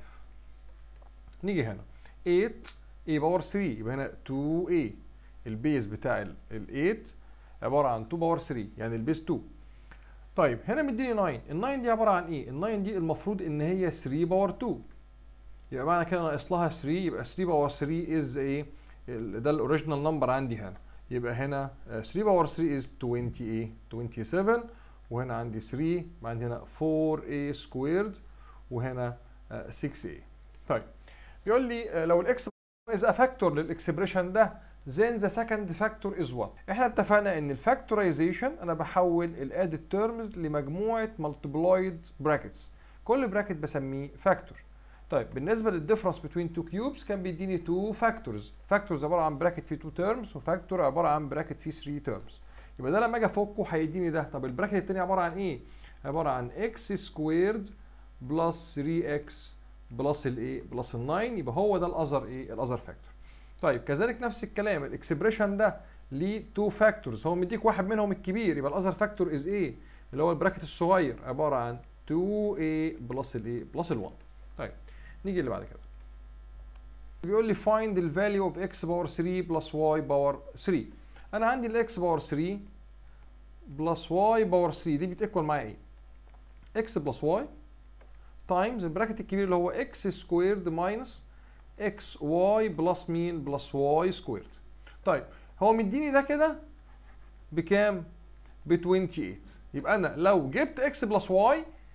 نيجي هنا 8 a باور 3 يبقى هنا 2a البيز بتاع ال 8 عباره عن 2 باور 3 يعني البيز 2 طيب هنا مديني 9 ال 9 دي عباره عن ايه ال 9 دي المفروض ان هي 3 باور 2 يبقى معنى كده ناقص لها 3 يبقى 3 باور 3 از ايه ده الاوريجينال نمبر عندي هنا يبقى هنا 3 باور 3 از 20 ايه 27 وهنا عندي 3 عندي هنا 4a سكويرد وهنا 6a طيب بيقول لي لو الاكس از ا فاكتور للاكسبريشن ده then the second factor is what احنا اتفقنا ان الفاكتورايزيشن انا بحول الادد تيرمز لمجموعه مالتيبلايد براكتس كل براكت بسميه فاكتور طيب بالنسبه للديفرنس بين تو كيوبس كان بيديني تو فاكتورز فاكتورز عباره عن براكت فيه 2 تيرمز وفاكتور عباره عن براكت فيه 3 تيرمز يبقى ده لما اجي افكه هيديني ده طب البراكت التاني عباره عن ايه عباره عن اكس سكويرد بلس 3 اكس بلس الايه بلس ال 9 يبقى هو ده الاذر ايه الاذر فاكتور طيب كذلك نفس الكلام الاكسبريشن ده ليه تو فاكتورز هو مديك واحد منهم الكبير يبقى الاذر فاكتور از ايه اللي هو البراكت الصغير عباره عن 2a بلس الايه بلس ال 1 طيب نيجي اللي بعد كده بيقول لي find the value of x باور 3 plus y باور 3 انا عندي الاكس باور 3 بلس y باور 3 دي بتيكوال معايا ايه x بلس y تايمز البراكت الكبير اللي هو x سكويرد ماينس اكس واي بلس مين بلس واي سكويرد طيب هو مديني ده كده بكام ب 28 يبقى انا لو جبت اكس بلس واي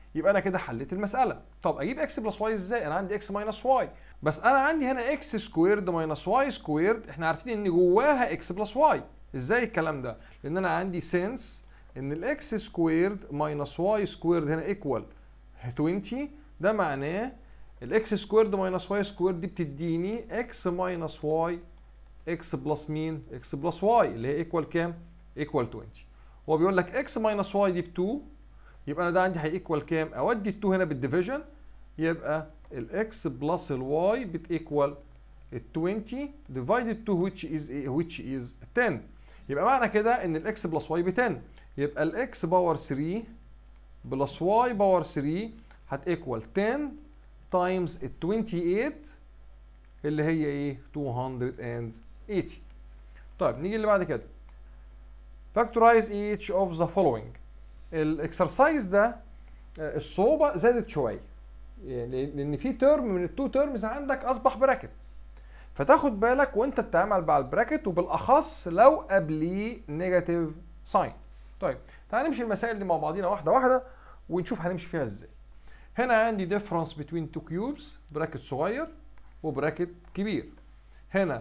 يبقى انا كده حليت المساله طب اجيب اكس بلس واي ازاي انا عندي اكس ماينس واي بس انا عندي هنا اكس سكويرد ماينس واي سكويرد احنا عارفين ان جواها اكس بلس واي ازاي الكلام ده لان انا عندي سنس ان الاكس سكويرد ماينس واي سكويرد هنا ايكوال 20 ده معناه الاكس سكويرد ماينس واي سكويرد دي بتديني اكس ماينس واي اكس بلس مين اكس بلس واي اللي هي ايكوال كام ايكوال 20 هو بيقول لك اكس ماينس واي دي ب 2 يبقى انا ده عندي هيكوال كام اودي ال 2 هنا بالديفيجن يبقى الاكس بلس الواي بتيكوال ال 20 divided 2 which is which is 10 يبقى معنى كده ان الاكس بلس واي ب 10 يبقى الاكس باور 3 بلس واي باور 3 هتيكوال 10 تايمز ال 28 اللي هي ايه 280 طيب نيجي اللي بعد كده factorize each of the following الاكسرسايز ده الصعوبه زادت شويه يعني لان في ترم من التو ترمز عندك اصبح براكت فتاخد بالك وانت بتتعامل مع البراكت وبالاخص لو قبليه نيجاتيف ساين طيب تعال نمشي المسائل دي مع بعضينا واحده واحده ونشوف هنمشي فيها ازاي هنا عندي difference between two cubes براكت صغير وبراكت كبير هنا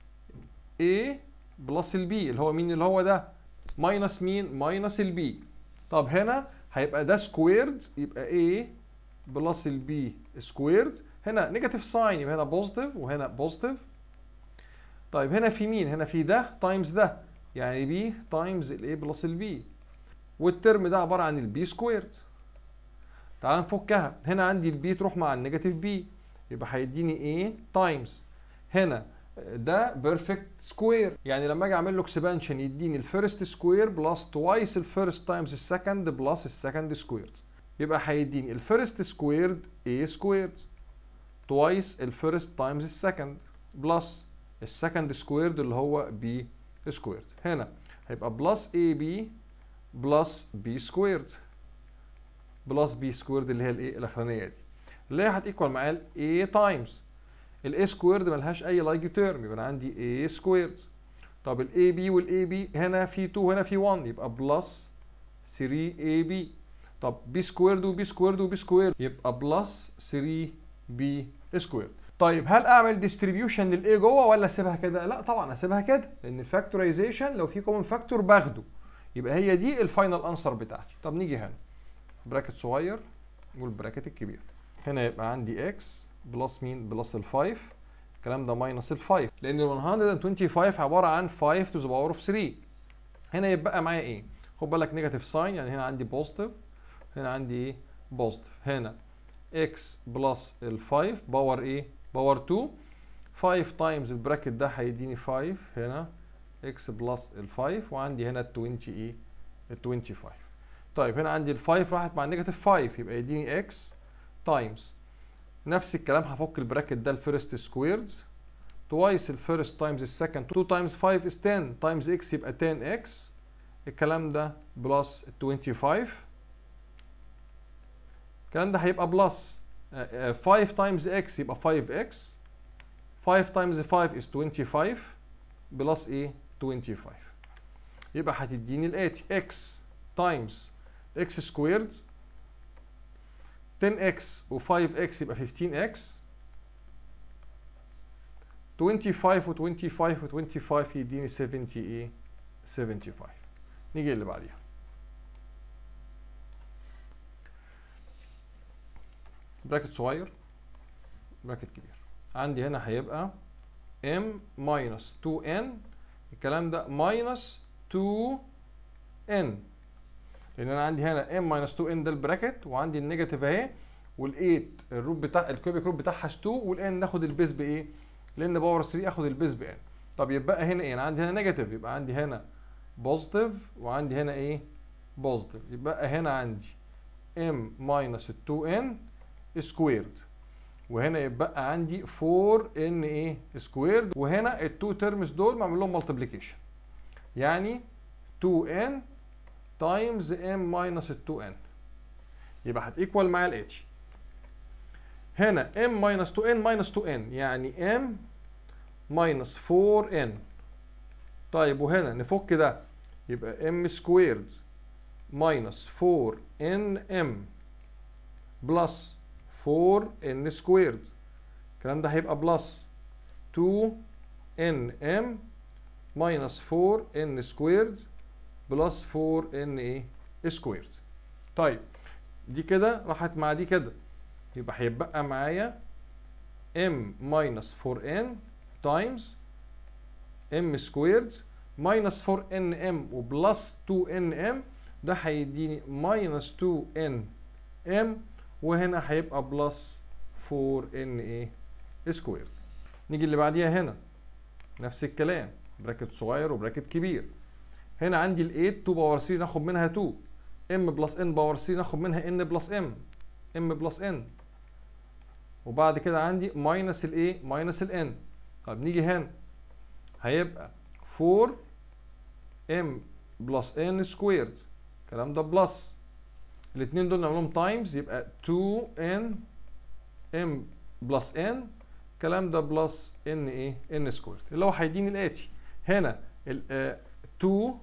A بلس البي اللي هو مين اللي هو ده ماينس مين ماينس البي طب هنا هيبقى ده سكويرد يبقى A بلس البي سكويرد هنا نيجاتيف ساين يبقى هنا بوزيتيف وهنا بوزيتيف طيب هنا في مين هنا في ده تايمز ده يعني بي تايمز الاي بلس البي والترم ده عباره عن البي سكويرد تعال نفكها هنا عندي البي تروح مع النيجاتيف بي يبقى هيديني ايه تايمز هنا ده بيرفكت سكوير يعني لما اجي اعمل له اكسبانشن يديني الفيرست سكوير بلس توايس الفيرست تايمز السكند بلس السكند سكويرد يبقى هيديني الفيرست سكويرد a سكويرد توايس الفيرست تايمز السكند بلس السكند سكويرد اللي هو b سكويرد هنا هيبقى بلس ab بلس b سكويرد بلس b سكويرد اللي هي الايه الاخرانيه دي اللي هي هتيكوال معايا a تايمز الاي سكويرد ملهاش اي لايك تيرم يبقى انا عندي a سكويرد طب الاي بي والاي بي هنا في 2 هنا في 1 يبقى بلس 3 اي بي طب بي سكويرد وبي سكويرد وبي سكويرد يبقى بلس 3 بي سكويرد طيب هل اعمل ديستريبيوشن للاي جوه ولا اسيبها كده لا طبعا اسيبها كده لان الفاكتورايزيشن لو في كومن فاكتور باخده يبقى هي دي الفاينل انسر بتاعتي طب نيجي هنا براكت صغير والبراكت الكبير هنا يبقى عندي اكس بلس مين بلس ال 5 الكلام ده ماينس ال 5 لان ال 125 عباره عن 5 تو ذا باور اوف 3 هنا يبقى معايا ايه خد بالك نيجاتيف ساين يعني هنا عندي بوزيتيف هنا عندي ايه بوزيتيف هنا اكس بلس ال 5 باور ايه باور 2 5 تايمز البراكت ده هيديني 5 هنا اكس بلس ال 5 وعندي هنا ال 20 ايه ال 25 طيب هنا عندي ال 5 راحت مع النيجاتيف 5 يبقى يديني اكس تايمز نفس الكلام هفك البراكت ده الفيرست سكويردز توايس الفيرست تايمز السكند 2 تايمز 5 is 10 تايمز اكس يبقى 10 اكس الكلام ده بلس 25 الكلام ده هيبقى بلس 5 تايمز اكس يبقى 5 اكس 5 تايمز 5 is 25 بلس ايه 25 يبقى هتديني الاتي اكس تايمز اكس سكويرد 10x و 5x يبقى 15x 25 و 25 و 25 يديني 70 ايه 75 نيجي اللي بعديها براكت صغير براكت كبير عندي هنا هيبقى m minus 2n الكلام ده minus 2n لان انا عندي هنا m minus 2n ده البراكت وعندي النيجاتيف اهي وال8 الروت بتاع الكوبيك روت بتاعها 2 والان ناخد البيز بايه؟ لان باور 3 اخد البيز بان طب يبقى هنا ايه؟ انا عندي هنا نيجاتيف يبقى عندي هنا بوزيتيف وعندي هنا ايه؟ بوزيتيف يبقى هنا عندي m minus 2n سكويرد وهنا يبقى عندي 4 ان ايه سكويرد وهنا التو تيرمز دول معمول لهم مالتيبليكيشن يعني 2n تايمز m ماينس 2n يبقى هتيكوال معايا الاتي هنا m ماينس 2n ماينس 2n يعني m ماينس 4n طيب وهنا نفك ده يبقى m سكويرد ماينس 4nm بلس 4 ان سكويرد الكلام ده هيبقى بلس 2 ان ام ماينس 4 ان سكويرد بلس 4 ان ايه سكويرد طيب دي كده راحت مع دي كده يبقى هيبقى معايا m minus 4n times m squared minus 4nm وبلس 2nm ده هيديني minus 2nm وهنا هيبقى بلس 4n ايه سكويرد نيجي اللي بعديها هنا نفس الكلام براكت صغير وبراكت كبير هنا عندي ال 8 2 باور 3 ناخد منها 2 m بلس n باور 3 ناخد منها n بلس m m بلس n وبعد كده عندي ماينس الايه ماينس الان طب نيجي هنا هيبقى 4 ام بلس ان سكويرد الكلام ده بلس الاثنين دول نعملهم تايمز يبقى 2 ان ام بلس ان الكلام ده بلس ان ايه ان سكويرد اللي هو هيديني الاتي هنا ال 2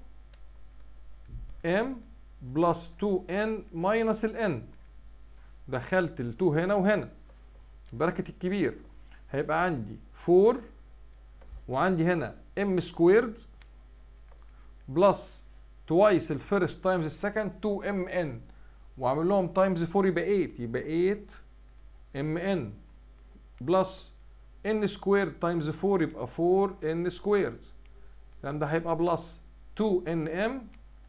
ام بلس 2 ان ماينس الان دخلت ال 2 هنا وهنا البراكت الكبير هيبقى عندي 4 وعندي هنا ام سكويرد بلس توايس الفيرست تايمز السكند 2 ام ان وعامل لهم تايمز 4 يبقى 8 يبقى 8 ام ان بلس ان سكويرد تايمز 4 يبقى 4 ان سكويرد الكلام ده هيبقى بلس 2 ان ام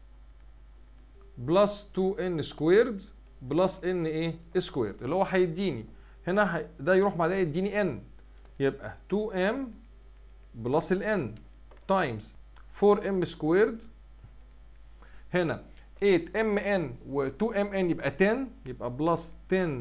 بلس 2 ان سكويرد بلس ان ايه سكويرد اللي هو هيديني هنا هي- ده يروح مع ده يديني ان يبقى 2m بلس ال n تايمز 4m سكويرد هنا 8mn و 2mn يبقى 10 يبقى بلس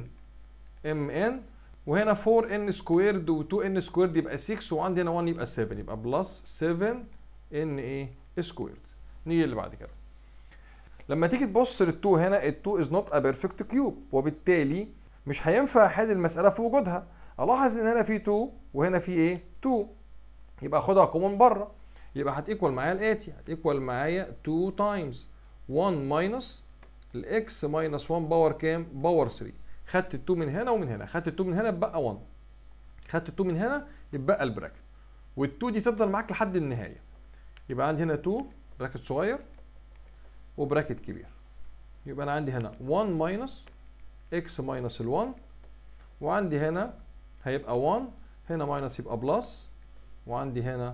10mn وهنا 4n سكويرد و 2n سكويرد يبقى 6 وعندي هنا 1 يبقى 7 يبقى بلس 7 n ايه سكويرد نيجي اللي بعد كده لما تيجي تبص لل2 هنا ال2 از نوت ا بيرفكت كيوب وبالتالي مش هينفع احل المساله في وجودها الاحظ ان هنا في 2 وهنا في ايه 2 يبقى اخدها كومن بره يبقى هتيكوال معايا الاتي هتيكوال معايا 2 تايمز 1 ماينس الاكس ماينس 1 باور كام باور 3 خدت ال 2 من هنا ومن هنا خدت ال 2 من هنا اتبقى 1 خدت ال 2 من هنا يتبقى البراكت وال 2 دي تفضل معاك لحد النهايه يبقى عندي هنا 2 براكت صغير وبراكت كبير يبقى انا عندي هنا 1 ماينس x ماينس ال 1 وعندي هنا هيبقى 1 هنا ماينس يبقى بلس وعندي هنا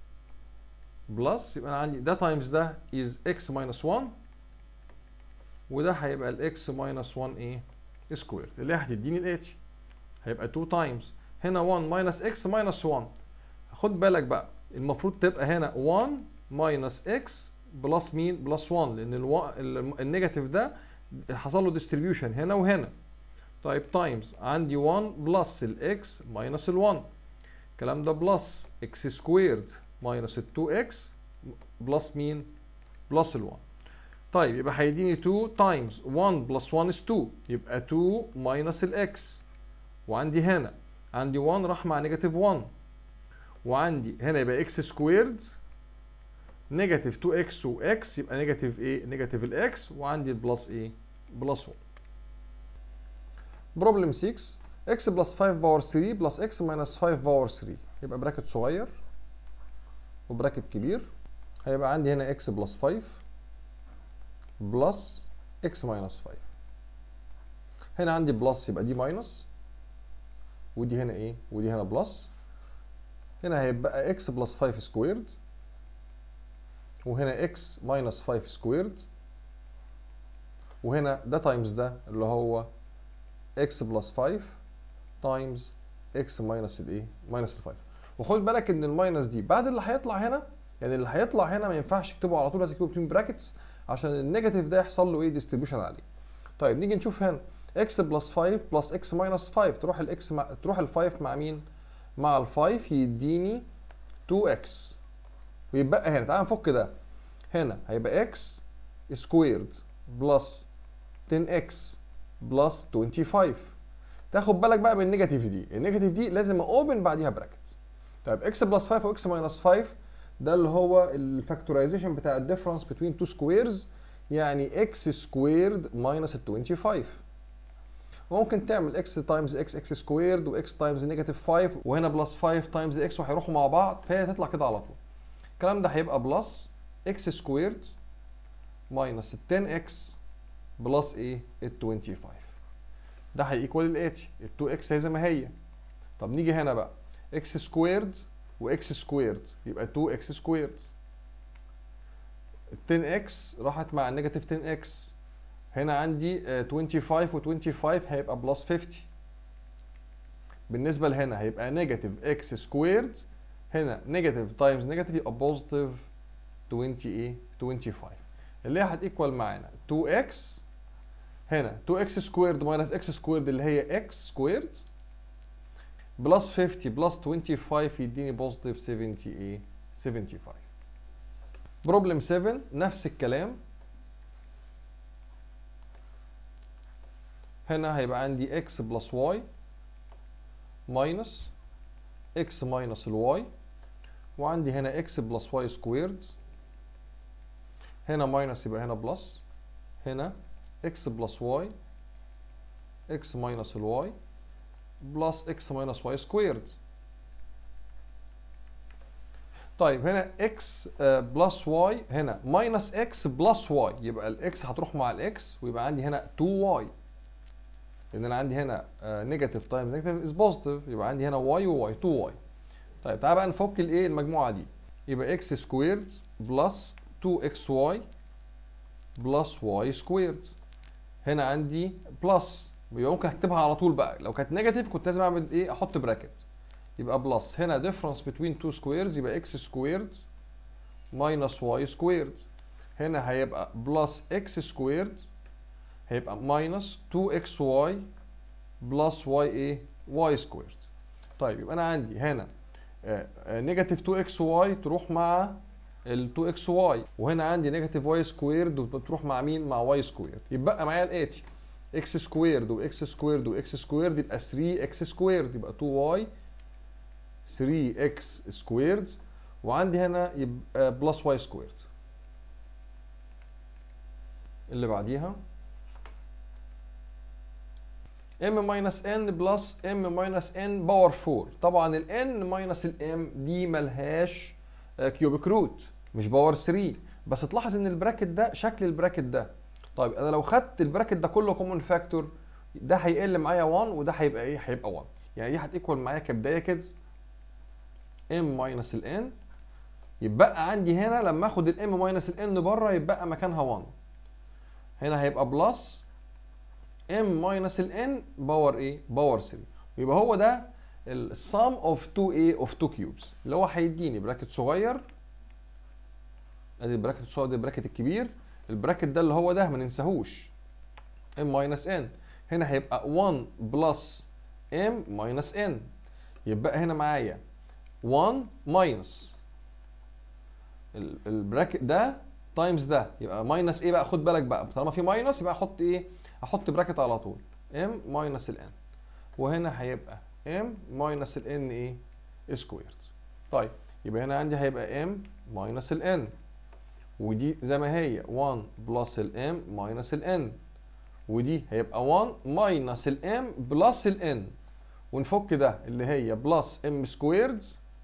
بلس يبقى انا عندي ده تايمز ده از x ماينس 1 وده هيبقى ال x ماينس 1 ايه سكويرد اللي هي هتديني الاتي هيبقى 2 تايمز هنا 1 ماينس x ماينس 1 خد بالك بقى المفروض تبقى هنا 1 ماينس x بلس مين بلس 1 لان الوا- ال- النيجاتيف ده حصل له ديستريبيوشن هنا وهنا طيب تايمز عندي 1 بلس الاكس ماينس ال 1 الكلام ده بلس اكس سكويرد ماينس ال 2 اكس بلس مين بلس ال 1 طيب يبقى هيديني 2 تايمز 1 بلس 1 is 2 يبقى 2 ماينس الاكس وعندي هنا عندي 1 راح مع نيجاتيف 1 وعندي هنا يبقى اكس سكويرد نيجاتيف 2 اكس واكس يبقى نيجاتيف ايه نيجاتيف الاكس وعندي البلس ايه بلس 1 بروبلم 6 x بلس 5 باور 3 بلس x ماينس 5 باور 3 يبقى براكت صغير وبراكت كبير هيبقى عندي هنا x بلس 5 بلس x ماينس 5 هنا عندي بلس يبقى دي ماينس ودي هنا ايه ودي هنا بلس هنا هيبقى x بلس 5 سكويرد وهنا x ماينس 5 سكويرد وهنا ده تايمز ده اللي هو x بلس 5 تايمز x ماينس الايه ماينس ال 5 وخد بالك ان الماينس دي بعد اللي هيطلع هنا يعني اللي هيطلع هنا ما ينفعش تكتبه على طول لازم تكتبه بين براكتس عشان النيجاتيف ده يحصل له ايه ديستريبيوشن عليه طيب نيجي نشوف هنا x بلس 5 بلس x ماينس 5 تروح الاكس مع تروح ال 5 مع مين مع ال 5 يديني 2x ويبقى هنا تعال نفك ده هنا هيبقى x سكويرد بلس 10x بلس 25 تاخد بالك بقى من النيجاتيف دي النيجاتيف دي لازم اوبن بعديها براكت طيب x بلس 5 و x ماينس 5 ده اللي هو الفاكتورايزيشن بتاع الديفرنس بين تو سكويرز يعني x سكويرد ماينس ال 25 وممكن تعمل اكس تايمز اكس اكس سكويرد واكس تايمز نيجاتيف 5 وهنا بلس 5 تايمز اكس وهيروحوا مع بعض فهي هتطلع كده على طول الكلام ده هيبقى بلس اكس سكويرد ماينس ال 10 اكس بلس ايه ال 25 ده هيكوال الاتي ال 2 اكس هي زي ما هي طب نيجي هنا بقى اكس سكويرد واكس سكويرد يبقى 2 اكس سكويرد ال 10 اكس راحت مع النيجاتيف 10 اكس هنا عندي آه، 25 و25 هيبقى بلس 50 بالنسبه لهنا هيبقى نيجاتيف اكس سكويرد هنا نيجاتيف تايمز نيجاتيف يبقى بوزيتيف 20 ايه 25 اللي هي هتيكوال معانا 2x هنا 2x سكويرد ماينس x سكويرد اللي هي x سكويرد بلس 50 بلس 25 يديني بوزيتيف 70 ايه 75 بروبلم 7 نفس الكلام هنا هيبقى عندي x بلس y ماينس x ماينس الواي وعندي هنا x بلس y سكويرد هنا ماينس يبقى هنا بلس هنا x بلس y x ماينس الواي بلس x ماينس y سكويرد طيب هنا x بلس y هنا ماينس x بلس y يبقى الاكس هتروح مع الاكس ويبقى عندي هنا 2y لان انا عندي هنا نيجاتيف تايمز نيجاتيف از بوزيتيف يبقى عندي هنا y و y 2y طيب تعالى بقى نفك الايه المجموعه دي يبقى x سكويرد بلس 2xy بلس y سكويرد هنا عندي بلس يبقى ممكن اكتبها على طول بقى لو كانت نيجاتيف كنت لازم اعمل ايه احط براكت يبقى بلس هنا difference between two squares يبقى x سكويرد minus y سكويرد هنا هيبقى بلس x سكويرد هيبقى minus 2xy بلس y ايه y سكويرد طيب يبقى انا عندي هنا نيجاتيف 2xy تروح مع ال 2xy وهنا عندي نيجاتيف y سكويرد وبتروح مع مين مع y سكويرد يبقى معايا الاتي x سكويرد واكس سكويرد واكس سكويرد يبقى 3x سكويرد يبقى 2y 3x سكويرد وعندي هنا يبقى بلس y سكويرد اللي بعديها m minus n بلس m minus n باور 4 طبعا ال n minus ال m دي ملهاش كيوبيك روت مش باور 3 بس تلاحظ ان البراكت ده شكل البراكت ده طيب انا لو خدت البراكت ده كله كومن فاكتور ده هيقل معايا 1 وده هيبقى ايه هيبقى 1 يعني دي هتيكوال معايا كبدايه كده m minus ال n يبقى عندي هنا لما اخد ال m minus ال n بره يبقى مكانها 1 هنا هيبقى بلس m minus ال n باور ايه باور 3 يبقى هو ده السم اوف 2 ايه اوف 2 كيوبس اللي هو هيديني براكت صغير ادي البراكت الصغير ده البراكت الكبير البراكت ده اللي هو ده ما ننساهوش m minus n هنا هيبقى 1 بلس m minus n يبقى هنا معايا 1 ماينس البراكت ده تايمز ده يبقى ماينس ايه بقى خد بالك بقى طالما في ماينس يبقى احط ايه احط براكت على طول m ماينس ال n وهنا هيبقى m ماينس ال n ايه سكويرد طيب يبقى هنا عندي هيبقى m ماينس ال n ودي زي ما هي 1 بلس ال m ماينس ال n ودي هيبقى 1 ماينس ال m بلس ال n ونفك ده اللي هي بلس m سكويرد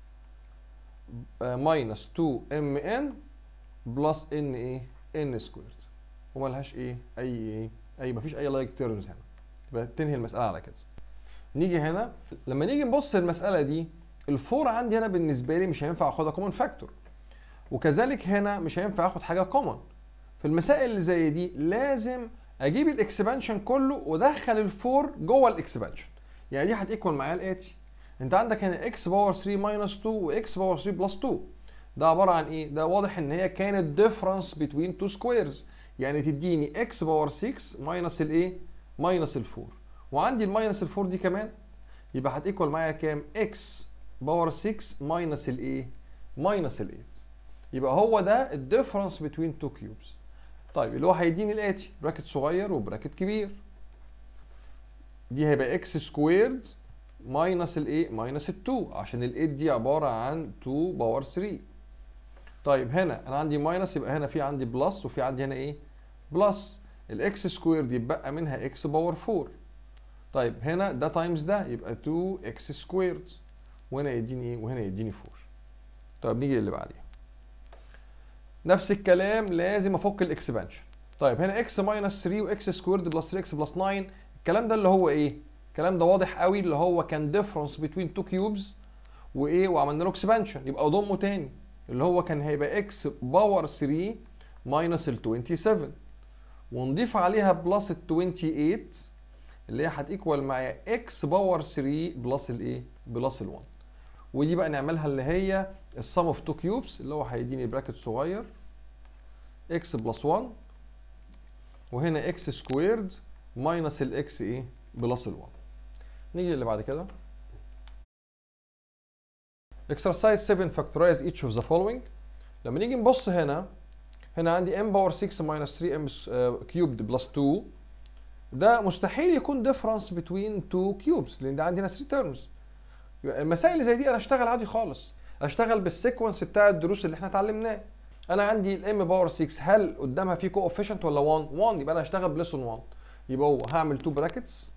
ماينس 2 ام ان بلس ان ايه ان سكويرد وملهاش ايه اي ايه اي مفيش اي لايك تيرمز هنا يبقى تنهي المساله على كده نيجي هنا لما نيجي نبص المساله دي الفور عندي هنا بالنسبه لي مش هينفع اخدها كومن فاكتور وكذلك هنا مش هينفع اخد حاجه كومن في المسائل اللي زي دي لازم اجيب الاكسبانشن كله وادخل الفور جوه الاكسبانشن يعني دي هتيكوال معايا الاتي انت عندك هنا اكس باور 3 ماينس 2 واكس باور 3 بلس 2 ده عباره عن ايه ده واضح ان هي كانت ديفرنس بين تو سكويرز يعني تديني اكس باور 6 ماينس الايه ماينس ال 4 وعندي الماينس ال 4 دي كمان يبقى هتيكوال معايا كام اكس باور 6 ماينس الايه ماينس ال 8 يبقى هو ده الديفرنس بين تو كيوبس طيب اللي هو هيديني الاتي براكت صغير وبراكت كبير دي هيبقى اكس سكويرد ماينس الايه ماينس ال 2 عشان ال 8 دي عباره عن 2 باور 3 طيب هنا انا عندي ماينس يبقى هنا في عندي بلس وفي عندي هنا ايه بلس الاكس سكويرد يبقى منها اكس باور 4 طيب هنا ده تايمز ده يبقى 2 اكس سكويرد وهنا يديني ايه وهنا يديني 4 طيب نيجي للي بعديها نفس الكلام لازم افك الاكسبانشن طيب هنا اكس ماينس 3 واكس سكويرد بلس 3 اكس بلس 9 الكلام ده اللي هو ايه الكلام ده واضح قوي اللي هو كان ديفرنس بين تو كيوبز وايه وعملنا له اكسبانشن يبقى اضمه تاني اللي هو كان هيبقى اكس باور 3 ماينس ال 27 ونضيف عليها بلس ال 28 اللي هي هتيكوال معايا اكس باور 3 بلس الايه بلس ال 1 ودي بقى نعملها اللي هي السم اوف تو كيوبس اللي هو هيديني براكت صغير اكس بلس 1 وهنا اكس سكويرد ماينس الاكس ايه بلس ال 1 نيجي اللي بعد كده exercise 7 factorize each of the following لما نيجي نبص هنا هنا عندي m باور 6 minus 3 m cubed plus 2 ده مستحيل يكون difference between two cubes لان ده عندي هنا 3 terms المسائل اللي زي دي انا اشتغل عادي خالص اشتغل بالسيكونس بتاع الدروس اللي احنا اتعلمناه انا عندي الام باور 6 هل قدامها في كوفيشنت ولا 1 1 يبقى انا هشتغل بليسون 1 يبقى هو هعمل 2 براكتس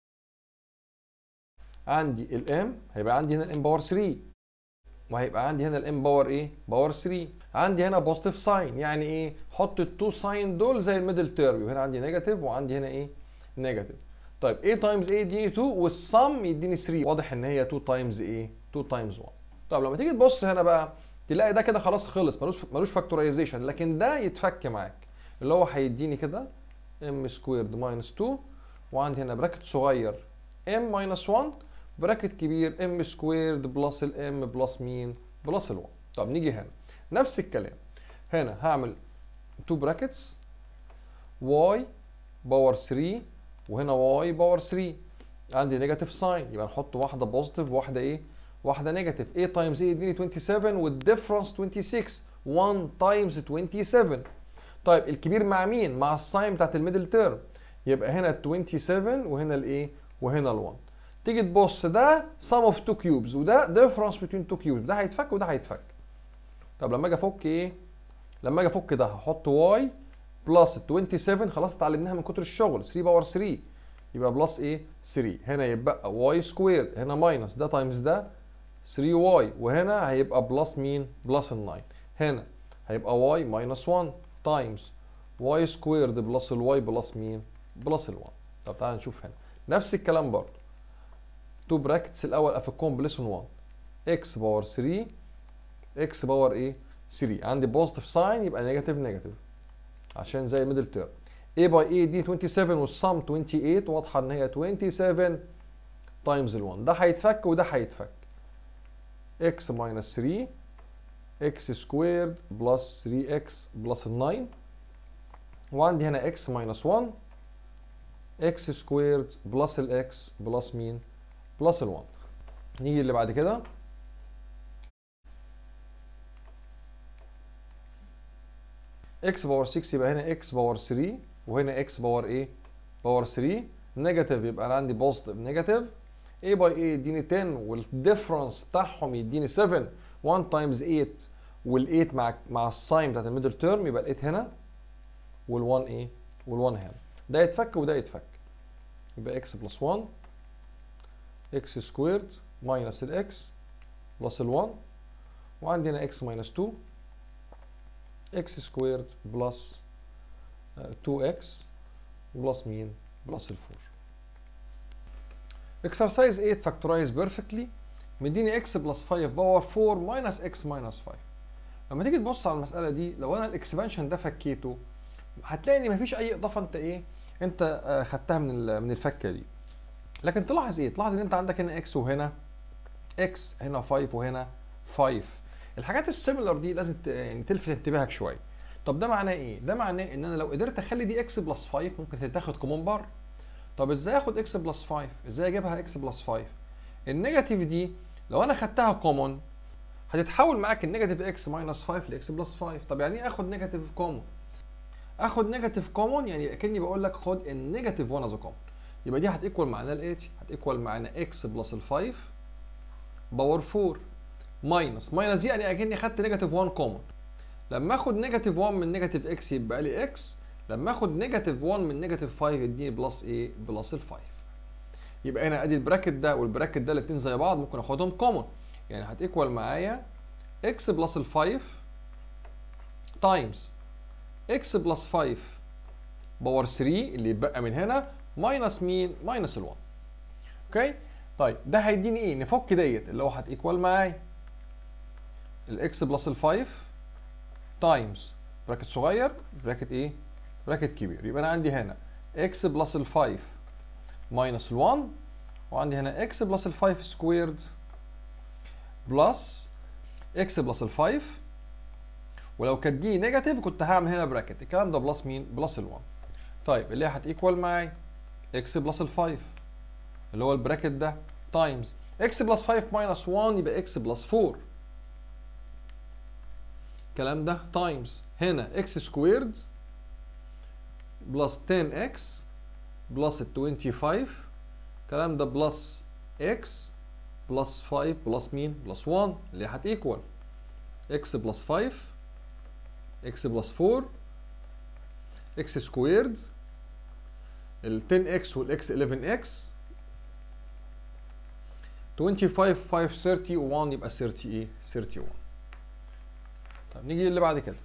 عندي الام هيبقى عندي هنا الام باور 3 وهيبقى عندي هنا الام باور ايه باور 3 عندي هنا بوزيتيف ساين يعني ايه حط التو ساين دول زي الميدل تيرم وهنا عندي نيجاتيف وعندي هنا ايه نيجاتيف طيب A تايمز A يديني 2 والسم يديني 3 واضح ان هي 2 تايمز ايه 2 تايمز 1 طب لما تيجي تبص هنا بقى تلاقي ده كده خلاص خلص ملوش ملوش فاكتورايزيشن لكن ده يتفك معاك اللي هو هيديني كده ام سكويرد ماينس 2 وعندي هنا براكت صغير ام ماينس 1 براكت كبير ام سكويرد بلس الام بلس مين بلس ال1 طب نيجي هنا نفس الكلام هنا هعمل 2 براكتس واي باور 3 وهنا واي باور 3 عندي نيجاتيف ساين يبقى نحط واحده بوزيتيف وواحده ايه واحده نيجاتيف a تايمز a يديني 27 والديفرنس 26 1 تايمز 27 طيب الكبير مع مين مع الساين بتاعت الميدل تيرم يبقى هنا ال 27 وهنا الايه وهنا ال1 تيجي تبص ده sum of two cubes وده difference between two cubes ده هيتفك وده هيتفك طب لما اجي افك ايه لما اجي افك ده هحط y بلس ال 27 خلاص اتعلمناها من كتر الشغل 3 باور 3 يبقى بلس ايه 3 هنا يبقى y سكوير هنا ماينس ده تايمز ده 3y وهنا هيبقى بلس مين بلس ال 9 هنا هيبقى y ماينس 1 تايمز y سكويرد بلس الواي بلس مين بلس ال 1 طب تعالى نشوف هنا نفس الكلام برضه 2 براكتس الاول افكهم بليسون 1 x باور 3 x باور ايه 3 عندي بوزيتيف ساين يبقى نيجاتيف نيجاتيف عشان زي الميدل تيرم a باي a دي 27 والسم 28 واضحه ان هي 27 تايمز ال 1 ده هيتفك وده هيتفك x ماينس 3 x سكويرد بلس 3x بلس ال 9 وعندي هنا x ماينس 1 x سكويرد بلس ال x بلس مين بلس ال 1 نيجي اللي بعد كده x باور 6 يبقى هنا x باور 3 وهنا x باور ايه باور 3 نيجاتيف يبقى انا عندي بوزيتيف نيجاتيف a باي a يديني 10 والديفرنس بتاعهم يديني 7 1 تايمز 8 وال8 مع مع الساين بتاعت الميدل تيرم يبقى ال8 هنا وال1 ايه وال1 هنا ده يتفك وده يتفك يبقى x بلس 1 x سكويرد ماينس الاكس بلس ال1 وعندي هنا x ماينس 2 x سكويرد بلس 2x بلس مين بلس ال 4 exercise 8 factorize perfectly مديني x بلس 5 باور 4 ماينس x ماينس 5 لما تيجي تبص على المساله دي لو انا الاكسبانشن ده فكيته هتلاقي ان مفيش اي اضافه انت ايه انت آه خدتها من من الفكه دي لكن تلاحظ ايه تلاحظ ان انت عندك هنا x وهنا x هنا 5 وهنا 5 الحاجات السيميلر دي لازم يعني تلفت انتباهك شويه طب ده معناه ايه ده معناه ان انا لو قدرت اخلي دي x بلس 5 ممكن تتاخد كومون بار طب ازاي اخد x بلس 5 ازاي اجيبها x بلس 5 النيجاتيف دي لو انا خدتها كومون هتتحول معاك النيجاتيف اكس ماينس 5 لاكس بلس 5 طب يعني ايه اخد نيجاتيف كومون اخد نيجاتيف كومون يعني اكني بقول لك خد النيجاتيف 1 از كومون يبقى دي هتيكوال معانا الاتي هتيكوال معانا اكس بلس ال 5 باور 4 ماينس ماينس دي يعني اكني خدت نيجاتيف 1 كومون لما اخد نيجاتيف 1 من نيجاتيف اكس يبقى لي اكس لما اخد نيجاتيف 1 من نيجاتيف 5 يديني بلس ايه بلس ال 5 يبقى هنا ادي البراكت ده والبراكت ده الاثنين زي بعض ممكن اخدهم كومن يعني هتيكوال معايا x بلس ال 5 تايمز x بلس 5 باور 3 اللي يتبقى من هنا ماينس مين؟ ماينس ال 1 اوكي؟ طيب ده هيديني ايه؟ نفك ديت اللي هو هتيكوال معايا الاكس بلس ال 5 تايمز براكت صغير براكت ايه؟ براكت كبير يبقى انا عندي هنا x بلس ال 5 ماينس ال 1 وعندي هنا x بلس ال 5 سكويرد بلس x بلس ال 5 ولو كانت دي نيجاتيف كنت هعمل هنا براكت الكلام ده بلس مين؟ بلس ال 1 طيب اللي هي هتيكوال معايا x بلس ال 5 اللي هو البراكت ده تايمز x بلس 5 ماينس 1 يبقى x بلس 4 الكلام ده تايمز هنا x سكويرد بلس 10x بلس ال 25 الكلام ده بلس x بلس 5 بلس مين؟ بلس 1 اللي هتيكوال x بلس 5 x بلس 4 x سكويرد ال 10x وال x 11x 25 5 30 و1 يبقى 30 ايه 31 طب نيجي اللي بعد كده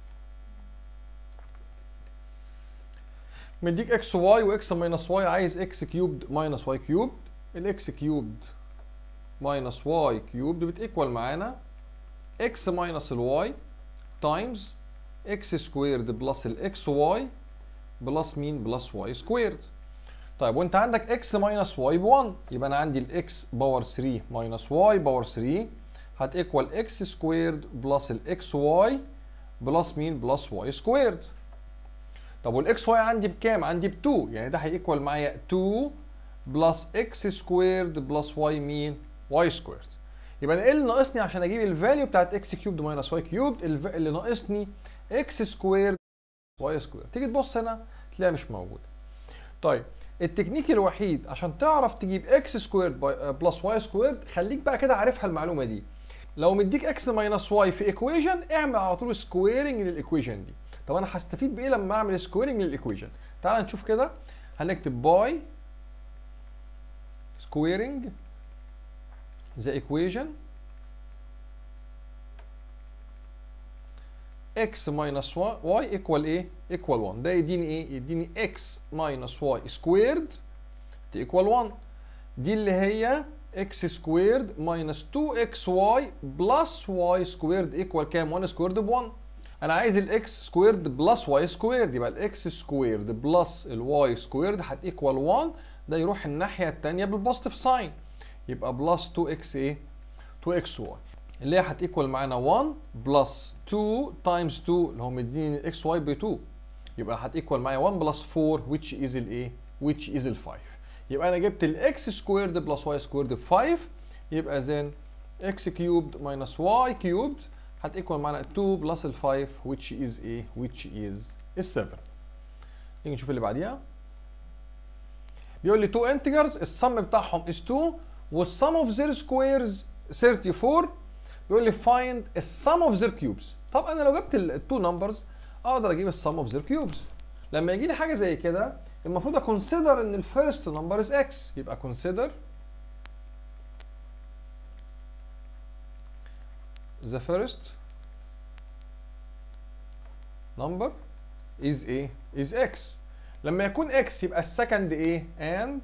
مديك اكس واي واكس ماينس واي عايز اكس كيوبد ماينس واي كيوبد الاكس كيوبد ماينس واي كيوبد بتيكوال معانا اكس ماينس الواي تايمز اكس سكويرد بلس الاكس واي بلس مين بلس واي سكويرد طيب وانت عندك اكس ماينس واي ب 1 يبقى انا عندي الاكس باور 3 ماينس واي باور 3 هتيكوال اكس سكويرد بلس الاكس واي بلس مين بلس واي سكويرد طب والاكس واي عندي بكام عندي ب 2 يعني ده هيكوال معايا 2 بلس اكس سكويرد بلس واي مين واي سكويرد يبقى انا ايه اللي ناقصني عشان اجيب الفاليو بتاعت اكس كيوبد ماينس واي كيوبد اللي ناقصني اكس سكويرد واي سكويرد تيجي تبص هنا تلاقيها مش موجوده طيب التكنيك الوحيد عشان تعرف تجيب اكس سكويرد بلس واي سكويرد خليك بقى كده عارفها المعلومه دي لو مديك اكس ماينس واي في ايكويجن اعمل على طول سكويرنج للايكويجن دي طب انا هستفيد بايه لما اعمل سكويرنج للايكويجن تعال نشوف كده هنكتب باي سكويرنج ذا ايكويجن x minus y equal ايه؟ equal 1 ده يديني ايه؟ يديني x minus y squared دي equal 1 دي اللي هي x squared minus 2xy plus y squared equal كام؟ 1 squared ب 1 انا عايز الاكس سكويرد بلس واي سكويرد يبقى الاكس سكويرد بلس الواي سكويرد هتيكوال 1 ده يروح الناحيه الثانيه بالبوزيتيف ساين يبقى بلس 2 اكس ايه 2 اكس واي اللي هي هتيكوال معانا 1 بلس 2 تايمز 2 اللي هو مديني الاكس واي ب 2 يبقى هتيكوال معايا 1 بلس 4 which is الايه which is ال 5 يبقى انا جبت الاكس سكويرد بلس واي سكويرد ب 5 يبقى then x كيوبد minus y كيوبد هتيكوال معانا 2 بلس ال 5 which is ايه which is ال 7 نيجي نشوف اللي بعديها بيقول لي two integers السم بتاعهم is 2 والسم اوف their squares 34 بيقول لي find the sum of their cubes طب انا لو جبت التو نمبرز اقدر اجيب السم اوف their cubes لما يجي لي حاجه زي كده المفروض اكونسيدر ان الفيرست نمبر از اكس يبقى consider the first number is ايه is x لما يكون x يبقى السكند ايه and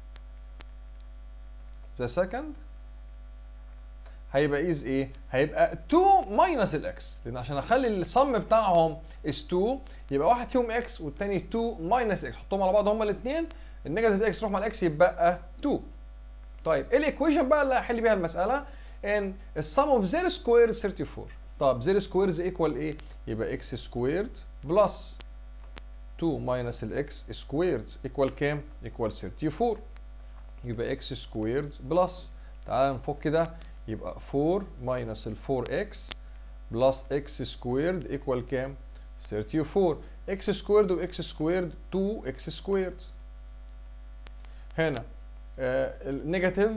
the second هيبقى is ايه؟ هيبقى 2 ماينس الاكس لان عشان اخلي الصم بتاعهم is 2 يبقى واحد فيهم اكس والتاني 2 ماينس اكس حطهم على بعض هما الاثنين النيجاتيف اكس تروح مع الاكس يبقى 2 طيب ايه الايكويشن بقى اللي هحل بيها المساله؟ ان السم اوف زيرو سكوير 34 طب زيرو سكويرز ايكوال ايه؟ يبقى اكس سكويرد بلس 2 ماينس الاكس سكويرد ايكوال كام؟ ايكوال 34 يبقى اكس سكويرد بلس تعال نفك كده يبقى 4 ماينس ال 4x بلس x سكويرد ايكوال كام؟ 34 x سكويرد و x سكويرد 2x سكويرد هنا النيجاتيف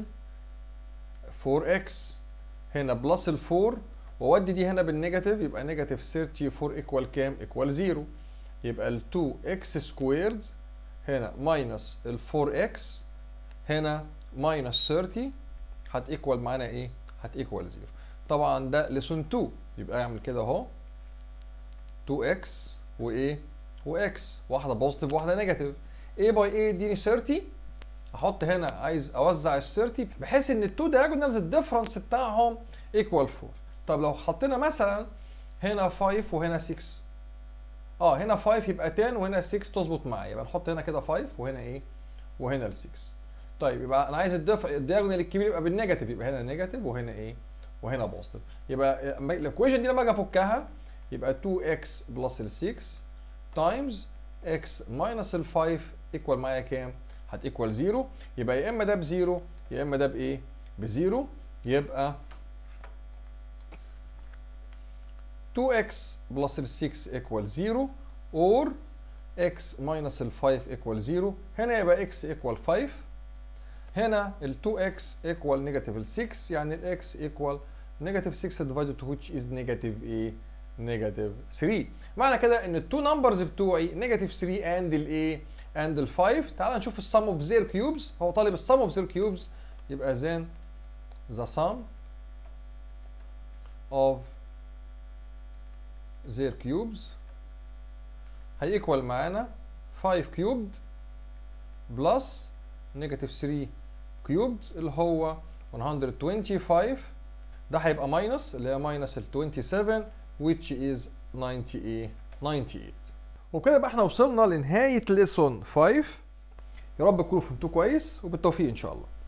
4x هنا بلس ال 4 واودي دي هنا بالنيجاتيف يبقى نيجاتيف 34 ايكوال كام؟ ايكوال 0 يبقى ال 2x سكويرد هنا ماينس ال 4x هنا minus 30 هتيكوال معانا ايه هتيكوال 0 طبعا ده لسون 2 يبقى اعمل كده اهو 2x وايه واكس واحده بوزيتيف واحده نيجاتيف a باي a يديني 30 احط هنا عايز اوزع ال 30 بحيث ان التو دايجونالز الديفرنس بتاعهم ايكوال 4 طب لو حطينا مثلا هنا 5 وهنا 6 اه هنا 5 يبقى 10 وهنا 6 تظبط معايا يبقى نحط هنا كده 5 وهنا ايه وهنا ال 6 طيب يبقى انا عايز الدياجونال الكبير يبقى بالنيجاتيف يبقى هنا نيجاتيف وهنا ايه وهنا بوزيتيف يبقى الايكويشن دي لما اجي افكها يبقى 2x بلس ال 6 تايمز x ماينس ال 5 ايكوال معايا كام؟ هتيكوال 0 يبقى يا اما ده بزيرو يا اما ده بايه؟ بزيرو يبقى 2x بلس ال 6 equal 0 or x minus ال 5 equal 0 هنا يبقى x equal 5 هنا ال 2x equal negative ال 6 يعني ال x equal negative 6 divided to which is negative a negative 3 معنى كده ان التو نمبرز بتوعي negative 3 and ال a and ال 5 تعال نشوف السم اوف their cubes هو طالب السم اوف their cubes يبقى then the sum of their cubes هيكوال معانا 5 cubed plus negative 3 cubed اللي هو 125 ده هيبقى minus اللي هي minus ال 27 which is 98 98 وكده بقى احنا وصلنا لنهاية lesson 5 يا رب تكونوا فهمتوه كويس وبالتوفيق ان شاء الله